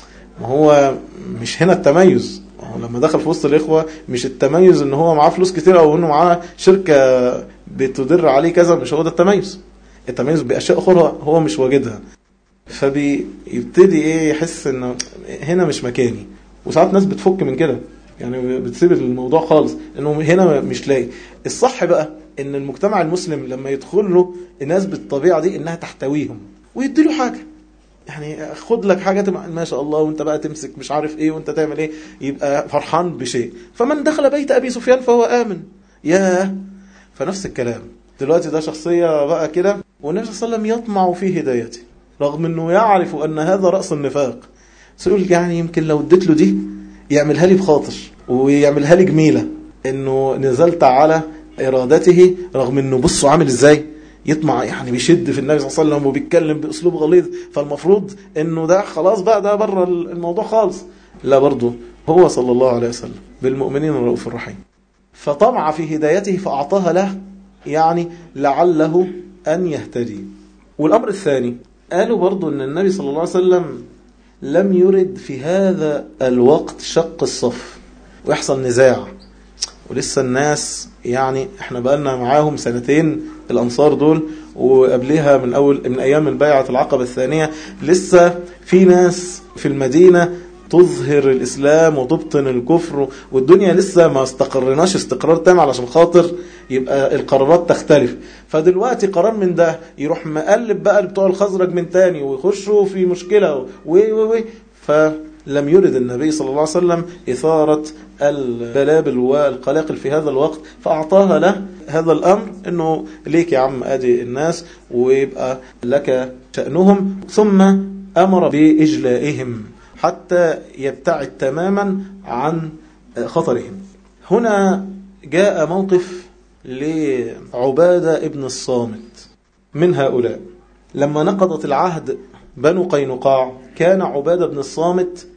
ما هو مش هنا التميز هو لما دخل في وسط الإخوة مش التميز ان هو معاه فلوس كتير او انه معاه شركة بتدر عليه كذا مش هو ده التميز التميز بأشياء أخرى هو مش واجدها فبيبتدي ايه يحس انه هنا مش مكاني وساعات ناس بتفك من كده يعني بتسيب الموضوع خالص انه هنا مش لاقي الصح بقى ان المجتمع المسلم لما يدخل له الناس بالطبيعه دي انها تحتويهم ويدي له حاجه يعني خد لك حاجة ما شاء الله وانت بقى تمسك مش عارف ايه وانت تعمل ايه يبقى فرحان بشيء فمن دخل بيت ابي سفيان فهو امن يا فنفس الكلام دلوقتي ده شخصية بقى كده والنبي صلى الله عليه وسلم يطمع في هدايته رغم انه يعرف ان هذا رأس النفاق سيقول يعني يمكن لو اديت له دي يعملها لي بخاطر ويعملها لي جميلة انه نزلت على إرادته رغم أنه بصوا عامل إزاي يطمع يعني بيشد في النبي صلى الله عليه وسلم وبيتكلم بأسلوب غليظ فالمفروض أنه ده خلاص بقى ده بره الموضوع خالص لا برضه هو صلى الله عليه وسلم بالمؤمنين الرؤوف الرحيم فطمع في هدايته فأعطاها له يعني لعله أن يهتدي والأمر الثاني قالوا برضو أن النبي صلى الله عليه وسلم لم يرد في هذا الوقت شق الصف ويحصل نزاع ولسه الناس يعني احنا بقالنا معاهم سنتين الأنصار دول وقبلها من أول من أيام البيعة العقبة الثانية لسه في ناس في المدينة تظهر الإسلام وتبطن الكفر والدنيا لسه ما استقرناش استقرار تام علشان خاطر يبقى القرارات تختلف فدلوقتي قرار من ده يروح مقلب بقى بتوع الخزرج من تاني ويخشوا في مشكلة و و و فلم يرد النبي صلى الله عليه وسلم إثارة البلابل والقلاقل في هذا الوقت فأعطاها له هذا الأمر أنه ليك يا عم أدي الناس ويبقى لك شأنهم ثم أمر بإجلائهم حتى يبتعد تماما عن خطرهم هنا جاء موقف لعبادة ابن الصامت من هؤلاء لما نقضت العهد بنو قينقاع كان عبادة بن الصامت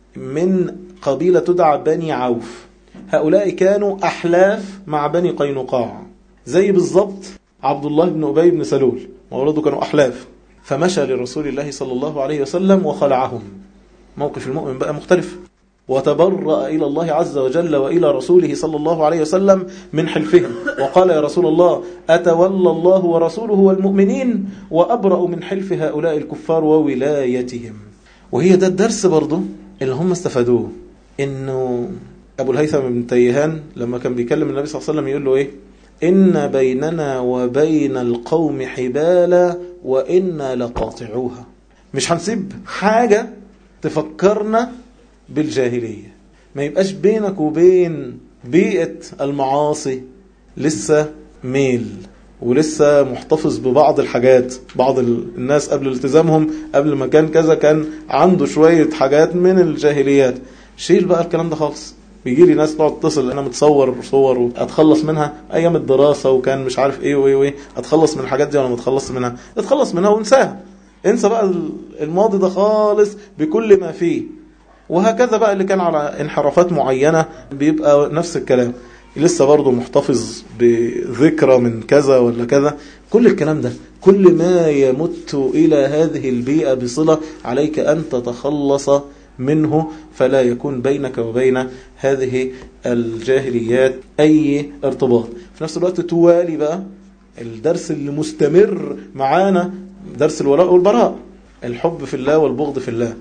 من قبيلة تدعى بني عوف هؤلاء كانوا أحلاف مع بني قينقاع زي بالضبط عبد الله بن أبي بن سلول وولده كانوا أحلاف فمشى لرسول الله صلى الله عليه وسلم وخلعهم موقف المؤمن بقى مختلف وتبرأ إلى الله عز وجل وإلى رسوله صلى الله عليه وسلم من حلفهم وقال يا رسول الله أتولى الله ورسوله والمؤمنين وأبرأ من حلف هؤلاء الكفار وولايتهم وهي ده الدرس برضه اللي هم استفادوه إنه أبو الهيثم بن تيهان لما كان بيكلم النبي صلى الله عليه وسلم يقول له إيه إن بيننا وبين القوم حبالا وإنا لقاطعوها مش هنسيب حاجة تفكرنا بالجاهلية ما يبقاش بينك وبين بيئة المعاصي لسه ميل ولسه محتفظ ببعض الحاجات بعض الناس قبل التزامهم قبل ما كان كذا كان عنده شوية حاجات من الجاهليات شيل بقى الكلام ده خالص بيجي لي ناس تقعد تتصل انا متصور صور واتخلص منها ايام الدراسه وكان مش عارف ايه وايه وايه اتخلص من الحاجات دي ولا ما اتخلص منها اتخلص منها وانساها انسى بقى الماضي ده خالص بكل ما فيه وهكذا بقى اللي كان على انحرافات معينة بيبقى نفس الكلام لسه برضه محتفظ بذكرى من كذا ولا كذا كل الكلام ده كل ما يمت إلى هذه البيئة بصلة عليك أن تتخلص منه فلا يكون بينك وبين هذه الجاهليات أي ارتباط في نفس الوقت توالي بقى الدرس اللي مستمر معانا درس الولاء والبراء الحب في الله والبغض في الله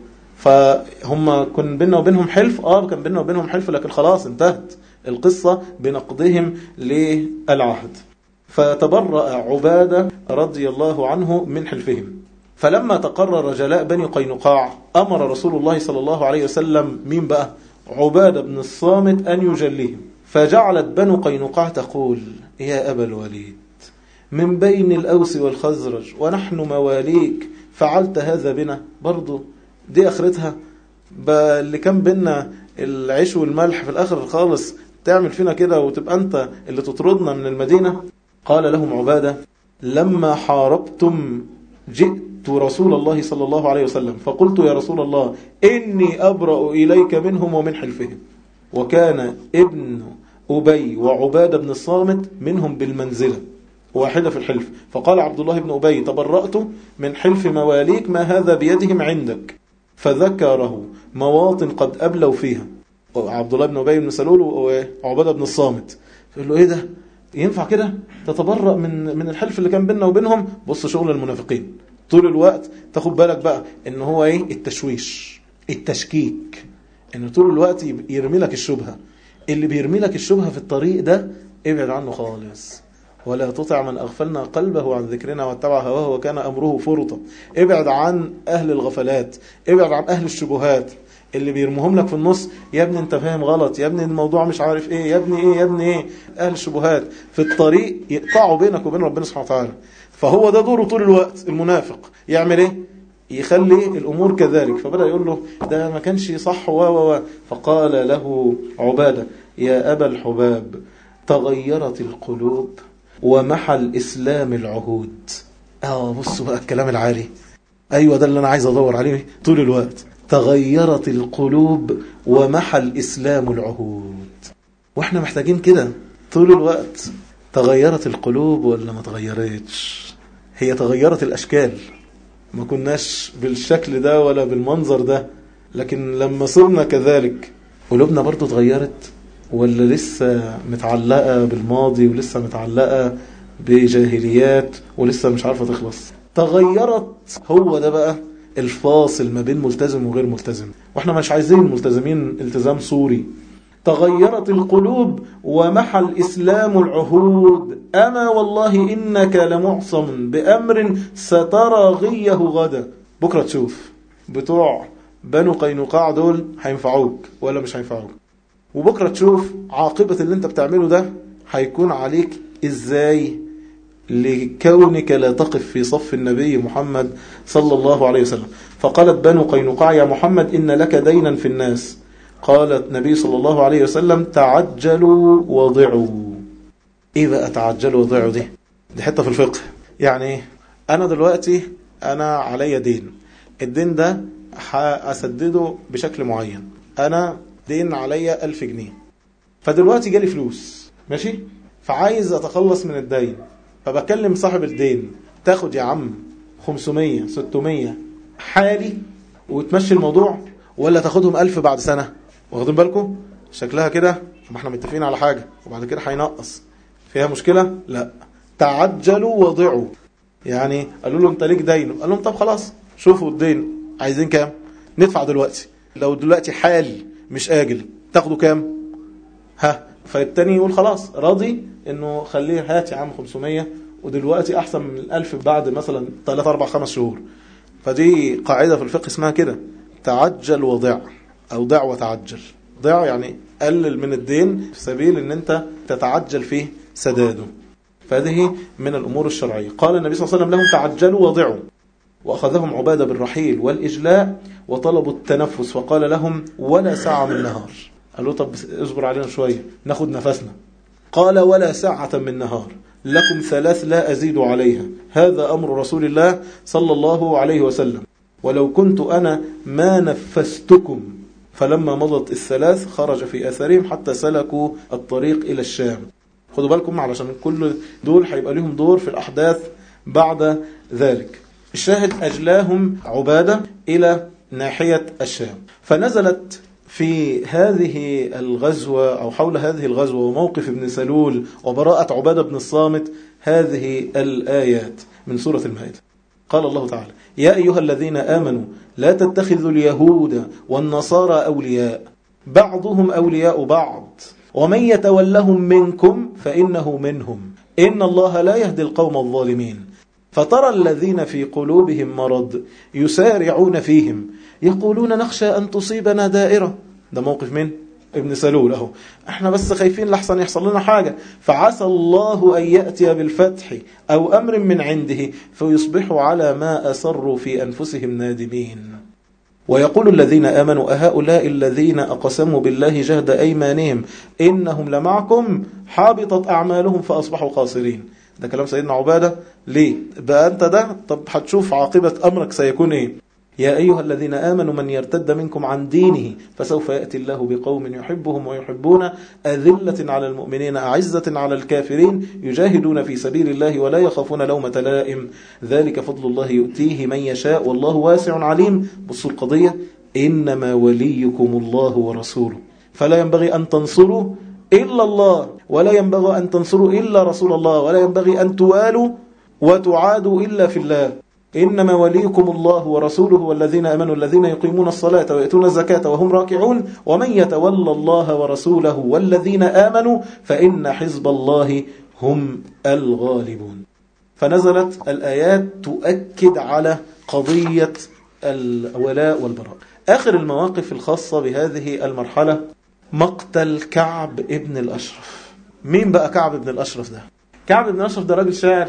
فهم كان بيننا وبينهم حلف اه كان بيننا وبينهم حلف لكن خلاص انتهت القصة بنقضهم للعهد فتبرأ عبادة رضي الله عنه من حلفهم فلما تقرر جلاء بني قينقاع أمر رسول الله صلى الله عليه وسلم مين بقى عبادة بن الصامت أن يجليهم فجعلت بنو قينقاع تقول يا أبا الوليد من بين الأوس والخزرج ونحن مواليك فعلت هذا بنا برضو دي اخرتها اللي كان بينا العيش والملح في الاخر خالص تعمل فينا كده وتبقى انت اللي تطردنا من المدينة قال لهم عبادة لما حاربتم جئت رسول الله صلى الله عليه وسلم فقلت يا رسول الله إني أبرأ إليك منهم ومن حلفهم وكان ابن أبي وعبادة بن الصامت منهم بالمنزلة واحدة في الحلف فقال عبد الله بن أبي تبرأت من حلف مواليك ما هذا بيدهم عندك فذكره مواطن قد أبلوا فيها عبد الله بن أبي بن سلول وعبادة بن الصامت يقول له إيه ده ينفع كده تتبرأ من من الحلف اللي كان بيننا وبينهم بص شغل المنافقين طول الوقت تاخد بالك بقى ان هو ايه التشويش التشكيك ان طول الوقت يرمي لك الشبهة اللي بيرمي لك الشبهة في الطريق ده ابعد عنه خالص ولا تطع من أغفلنا قلبه عن ذكرنا واتبع هواه وكان أمره فرطا ابعد عن أهل الغفلات ابعد عن أهل الشبهات اللي بيرموهم لك في النص يا ابني انت فاهم غلط يا ابني الموضوع مش عارف ايه يا ابني ايه يا ابني ايه اهل الشبهات في الطريق يقطعوا بينك وبين ربنا سبحانه وتعالى فهو ده دوره طول الوقت المنافق يعمل ايه يخلي الامور كذلك فبدا يقول له ده ما كانش صح و و فقال له عباده يا ابا الحباب تغيرت القلوب ومحى الإسلام العهود اه بصوا بقى الكلام العالي أيوة ده اللي أنا عايز أدور عليه طول الوقت تغيرت القلوب ومحى الإسلام العهود وإحنا محتاجين كده طول الوقت تغيرت القلوب ولا ما تغيرتش هي تغيرت الأشكال ما كناش بالشكل ده ولا بالمنظر ده لكن لما صرنا كذلك قلوبنا برضو تغيرت ولا لسه متعلقة بالماضي ولسه متعلقة بجاهليات ولسه مش عارفة تخلص تغيرت هو ده بقى الفاصل ما بين ملتزم وغير ملتزم واحنا مش عايزين الملتزمين التزام صوري تغيرت القلوب ومحى الإسلام العهود أما والله إنك لمعصم بأمر سترى غيه غدا بكرة تشوف بتوع بنو قينقاع دول هينفعوك ولا مش هينفعوك وبكرة تشوف عاقبة اللي انت بتعمله ده هيكون عليك ازاي لكونك لا تقف في صف النبي محمد صلى الله عليه وسلم فقالت بنو قينقاع يا محمد إن لك دينا في الناس قال النبي صلى الله عليه وسلم تعجلوا وضعوا ايه بقى تعجلوا وضعوا دي دي حتة في الفقه يعني انا دلوقتي انا عليا دين الدين ده هأسدده بشكل معين انا دين عليا ألف جنيه فدلوقتي جالي فلوس ماشي فعايز اتخلص من الدين فبكلم صاحب الدين تاخد يا عم 500 600 حالي وتمشي الموضوع ولا تاخدهم ألف بعد سنة واخدين بالكم شكلها كده ما احنا متفقين على حاجة وبعد كده هينقص فيها مشكلة لا تعجلوا وضعوا يعني قالوا له انت ليك دين قال لهم طب خلاص شوفوا الدين عايزين كام ندفع دلوقتي لو دلوقتي حال مش آجل تاخدوا كام ها فالتاني يقول خلاص راضي انه خليه هات يا عم 500 ودلوقتي احسن من الألف بعد مثلا 3 4 5 شهور فدي قاعدة في الفقه اسمها كده تعجل وضع او ضع وتعجل ضع يعني قلل من الدين في سبيل ان انت تتعجل فيه سداده فهذه من الامور الشرعية قال النبي صلى الله عليه وسلم لهم تعجلوا وضعوا وأخذهم عبادة بالرحيل والإجلاء وطلبوا التنفس فقال لهم ولا ساعة من نهار قالوا طب اصبر علينا شوية ناخد نفسنا قال ولا ساعة من نهار لكم ثلاث لا أزيد عليها هذا أمر رسول الله صلى الله عليه وسلم ولو كنت أنا ما نفستكم فلما مضت الثلاث خرج في أثرهم حتى سلكوا الطريق إلى الشام خدوا بالكم علشان كل دول هيبقى لهم دور في الأحداث بعد ذلك الشاهد أجلاهم عبادة إلى ناحية الشام فنزلت في هذه الغزوة أو حول هذه الغزوة وموقف ابن سلول وبراءة عبادة بن الصامت هذه الآيات من سورة المائدة قال الله تعالى يا أيها الذين آمنوا لا تتخذوا اليهود والنصارى أولياء بعضهم أولياء بعض ومن يتولهم منكم فإنه منهم إن الله لا يهدي القوم الظالمين فترى الذين في قلوبهم مرض يسارعون فيهم يقولون نخشى أن تصيبنا دائرة ده موقف من ابن سلول اهو احنا بس خايفين لحسن يحصل لنا حاجة فعسى الله أن يأتي بالفتح أو أمر من عنده فيصبحوا على ما أسروا في أنفسهم نادمين ويقول الذين آمنوا أهؤلاء الذين أقسموا بالله جهد أيمانهم إنهم لمعكم حابطت أعمالهم فأصبحوا خاسرين ده كلام سيدنا عبادة ليه بقى أنت ده طب هتشوف عاقبة أمرك سيكون إيه يا أيها الذين آمنوا من يرتد منكم عن دينه فسوف يأتي الله بقوم يحبهم ويحبون أذلة على المؤمنين أعزة على الكافرين يجاهدون في سبيل الله ولا يخافون لومة لائم ذلك فضل الله يؤتيه من يشاء والله واسع عليم بصوا القضية إنما وليكم الله ورسوله فلا ينبغي أن تنصروا إلا الله ولا ينبغي أن تنصروا إلا رسول الله ولا ينبغي أن توالوا وتعادوا إلا في الله إنما وليكم الله ورسوله والذين أمنوا الذين يقيمون الصلاة ويأتون الزكاة وهم راكعون ومن يتولى الله ورسوله والذين آمنوا فإن حزب الله هم الغالبون فنزلت الآيات تؤكد على قضية الولاء والبراء آخر المواقف الخاصة بهذه المرحلة مقتل كعب ابن الأشرف مين بقى كعب ابن الأشرف ده كعب ابن الأشرف ده راجل شاعر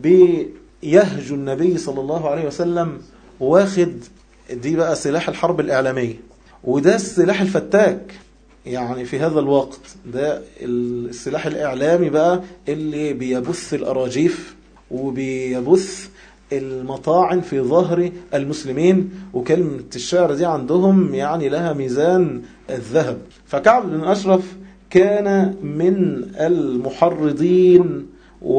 بيهجو النبي صلى الله عليه وسلم واخد دي بقى سلاح الحرب الإعلامية وده السلاح الفتاك يعني في هذا الوقت ده السلاح الإعلامي بقى اللي بيبث الأراجيف وبيبث المطاعن في ظهر المسلمين وكلمة الشعر دي عندهم يعني لها ميزان الذهب فكعب بن أشرف كان من المحرضين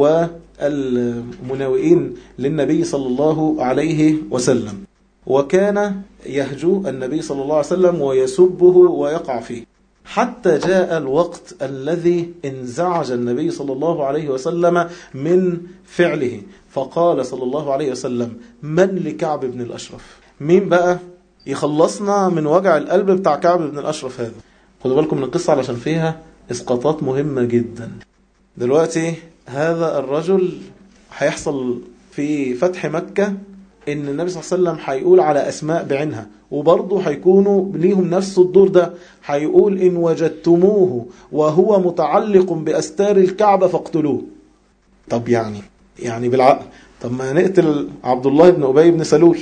والمناوئين للنبي صلى الله عليه وسلم وكان يهجو النبي صلى الله عليه وسلم ويسبه ويقع فيه حتى جاء الوقت الذي انزعج النبي صلى الله عليه وسلم من فعله فقال صلى الله عليه وسلم من لكعب بن الأشرف مين بقى يخلصنا من وجع القلب بتاع كعب بن الأشرف هذا خدوا بالكم من القصة علشان فيها إسقاطات مهمة جدا دلوقتي هذا الرجل هيحصل في فتح مكة ان النبي صلى الله عليه وسلم هيقول على اسماء بعينها وبرضه هيكونوا ليهم نفس الدور ده هيقول ان وجدتموه وهو متعلق باستار الكعبه فاقتلوه طب يعني يعني بالعقل طب ما نقتل عبد الله بن ابي بن سلول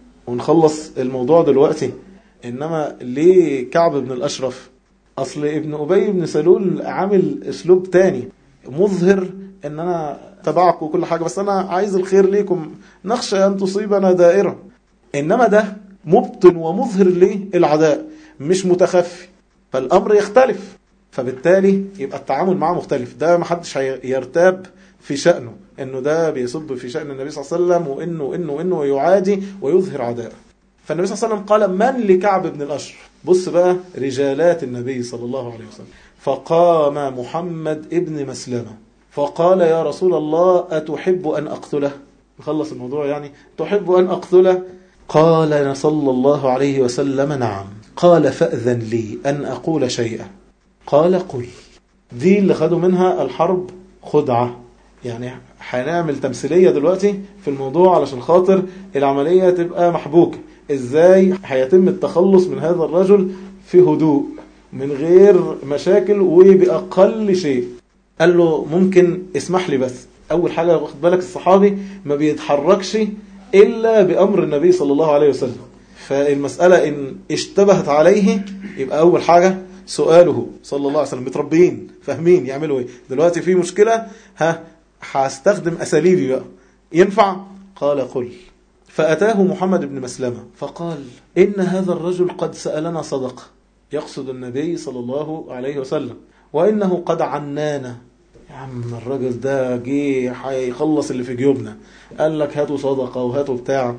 ونخلص الموضوع دلوقتي انما ليه كعب بن الاشرف اصل ابن ابي بن سلول عامل اسلوب تاني مظهر ان انا تبعك وكل حاجة بس أنا عايز الخير ليكم نخشى أن تصيبنا دائرة إنما ده مبطن ومظهر للعداء مش متخفي فالأمر يختلف فبالتالي يبقى التعامل معه مختلف ده ما حدش يرتاب في شأنه إنه ده بيصب في شأن النبي صلى الله عليه وسلم وإنه وإنه وإنه يعادي ويظهر عداء فالنبي صلى الله عليه وسلم قال من لكعب بن الأشرف بص بقى رجالات النبي صلى الله عليه وسلم فقام محمد ابن مسلمه فقال يا رسول الله أتحب أن أقتله نخلص الموضوع يعني تحب أن أقتله قال صلى الله عليه وسلم نعم قال فأذن لي أن أقول شيئا قال قل دي اللي خدوا منها الحرب خدعة يعني هنعمل تمثيلية دلوقتي في الموضوع علشان خاطر العملية تبقى محبوكة ازاي هيتم التخلص من هذا الرجل في هدوء من غير مشاكل وبأقل شيء قال له ممكن اسمح لي بس أول حاجة واخد بالك الصحابي ما بيتحركش إلا بأمر النبي صلى الله عليه وسلم فالمسألة إن اشتبهت عليه يبقى أول حاجة سؤاله صلى الله عليه وسلم متربيين فاهمين يعملوا ايه دلوقتي في مشكلة ها هستخدم أساليبي بقى ينفع قال قل فأتاه محمد بن مسلمة فقال إن هذا الرجل قد سألنا صدقة يقصد النبي صلى الله عليه وسلم وإنه قد عنانا يا عم الراجل ده جه هيخلص اللي في جيوبنا قال لك هاتوا صدقة وهاتوا بتاع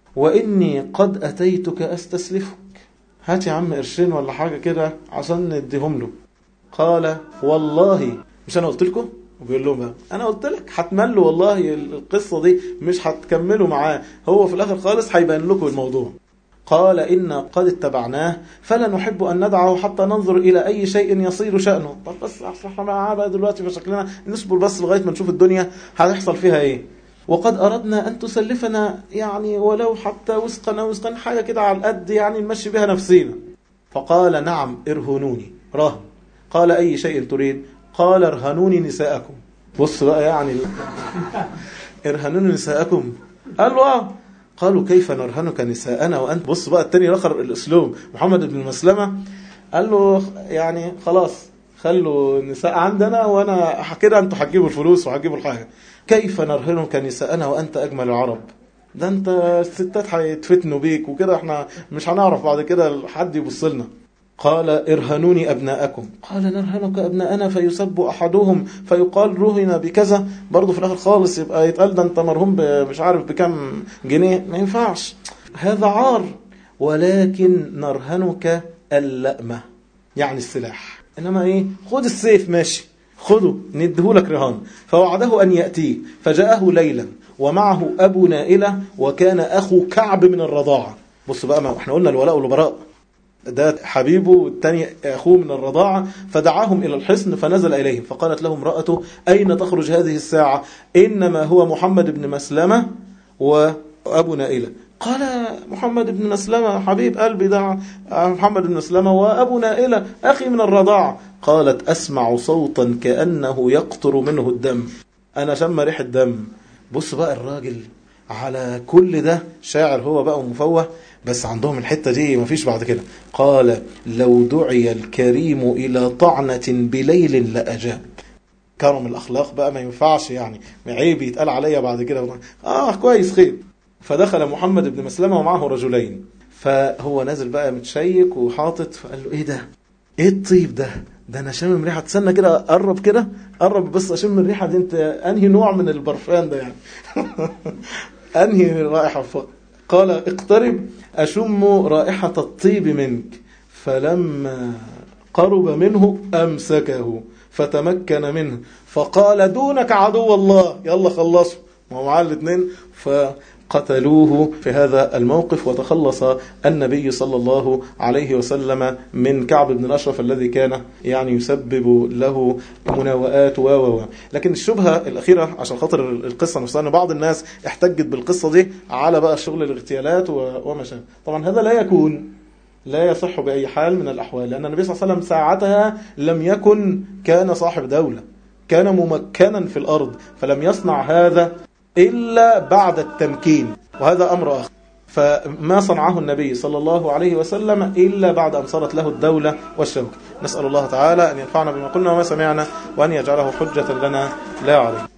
وإني قد أتيتك أستسلفك هات يا عم قرشين ولا حاجة كده عشان نديهم له قال والله مش أنا قلت لكم وبيقول لهم بقى انا قلت لك هتملوا والله القصه دي مش هتكملوا معاه هو في الاخر خالص هيبين لكم الموضوع قال إن قد اتبعناه فلا نحب أن ندعه حتى ننظر إلى أي شيء يصير شأنه طب بس احنا معاه بقى دلوقتي فشكلنا نصبر بس لغاية ما نشوف الدنيا هتحصل فيها إيه وقد أردنا أن تسلفنا يعني ولو حتى وسقا أو وسقا حاجة كده على القد يعني نمشي بها نفسينا فقال نعم ارهنوني رهن قال أي شيء تريد قال ارهنوني نساءكم بص بقى يعني ارهنوني نساءكم قال له آه قالوا كيف نرهنك نساءنا وأنت بص بقى التاني رخر الأسلوب محمد بن مسلمة قال له يعني خلاص خلوا النساء عندنا وانا كده انتوا هتجيبوا الفلوس وهتجيبوا الحاجه كيف نرهنك نساءنا وانت اجمل العرب ده انت الستات هيتفتنوا بيك وكده احنا مش هنعرف بعد كده حد يبص لنا قال ارهنوني أبناءكم قال نرهنك أبناءنا فيسب أحدهم فيقال رهن بكذا برضه في الآخر خالص يبقى يتقال ده أنت مرهون مش عارف بكم جنيه ما ينفعش هذا عار ولكن نرهنك اللأمة يعني السلاح إنما إيه خد السيف ماشي خده ندهولك رهان فوعده أن يأتيه فجاءه ليلا ومعه أبو نائلة وكان أخو كعب من الرضاعة بص بقى ما احنا قلنا الولاء والبراء ده حبيبه والتاني أخوه من الرضاعة فدعاهم إلى الحصن فنزل إليهم فقالت له امرأته أين تخرج هذه الساعة إنما هو محمد بن مسلمة وأبو نائلة قال محمد بن مسلمة حبيب قلبي ده محمد بن مسلمة وأبو نائلة أخي من الرضاعة قالت أسمع صوتا كأنه يقطر منه الدم أنا شم ريح الدم بص بقى الراجل على كل ده شاعر هو بقى ومفوه بس عندهم الحتة دي مفيش بعد كده قال لو دعي الكريم إلى طعنة بليل لأجاب كرم الأخلاق بقى ما ينفعش يعني عيب يتقال عليا بعد كده آه كويس خير فدخل محمد بن مسلمة ومعه رجلين فهو نازل بقى متشيك وحاطط فقال له ايه ده ايه الطيب ده ده انا شامم ريحه تستنى كده قرب كده قرب بس اشم الريحه دي انت انهي نوع من البرفان ده يعني انهي رائحه قال اقترب اشم رائحه الطيب منك فلما قرب منه امسكه فتمكن منه فقال دونك عدو الله يلا خلصوا ما هو معاه الاثنين فقتلوه في هذا الموقف وتخلص النبي صلى الله عليه وسلم من كعب بن الأشرف الذي كان يعني يسبب له مناوئات و و لكن الشبهة الأخيرة عشان خاطر القصة نفسها أن بعض الناس احتجت بالقصة دي على بقى شغل الاغتيالات وما شابه طبعا هذا لا يكون لا يصح بأي حال من الأحوال لأن النبي صلى الله عليه وسلم ساعتها لم يكن كان صاحب دولة كان ممكنا في الأرض فلم يصنع هذا إلا بعد التمكين وهذا أمر آخر فما صنعه النبي صلى الله عليه وسلم إلا بعد أن صارت له الدولة والشوكة نسأل الله تعالى أن ينفعنا بما قلنا وما سمعنا وأن يجعله حجة لنا لا عليه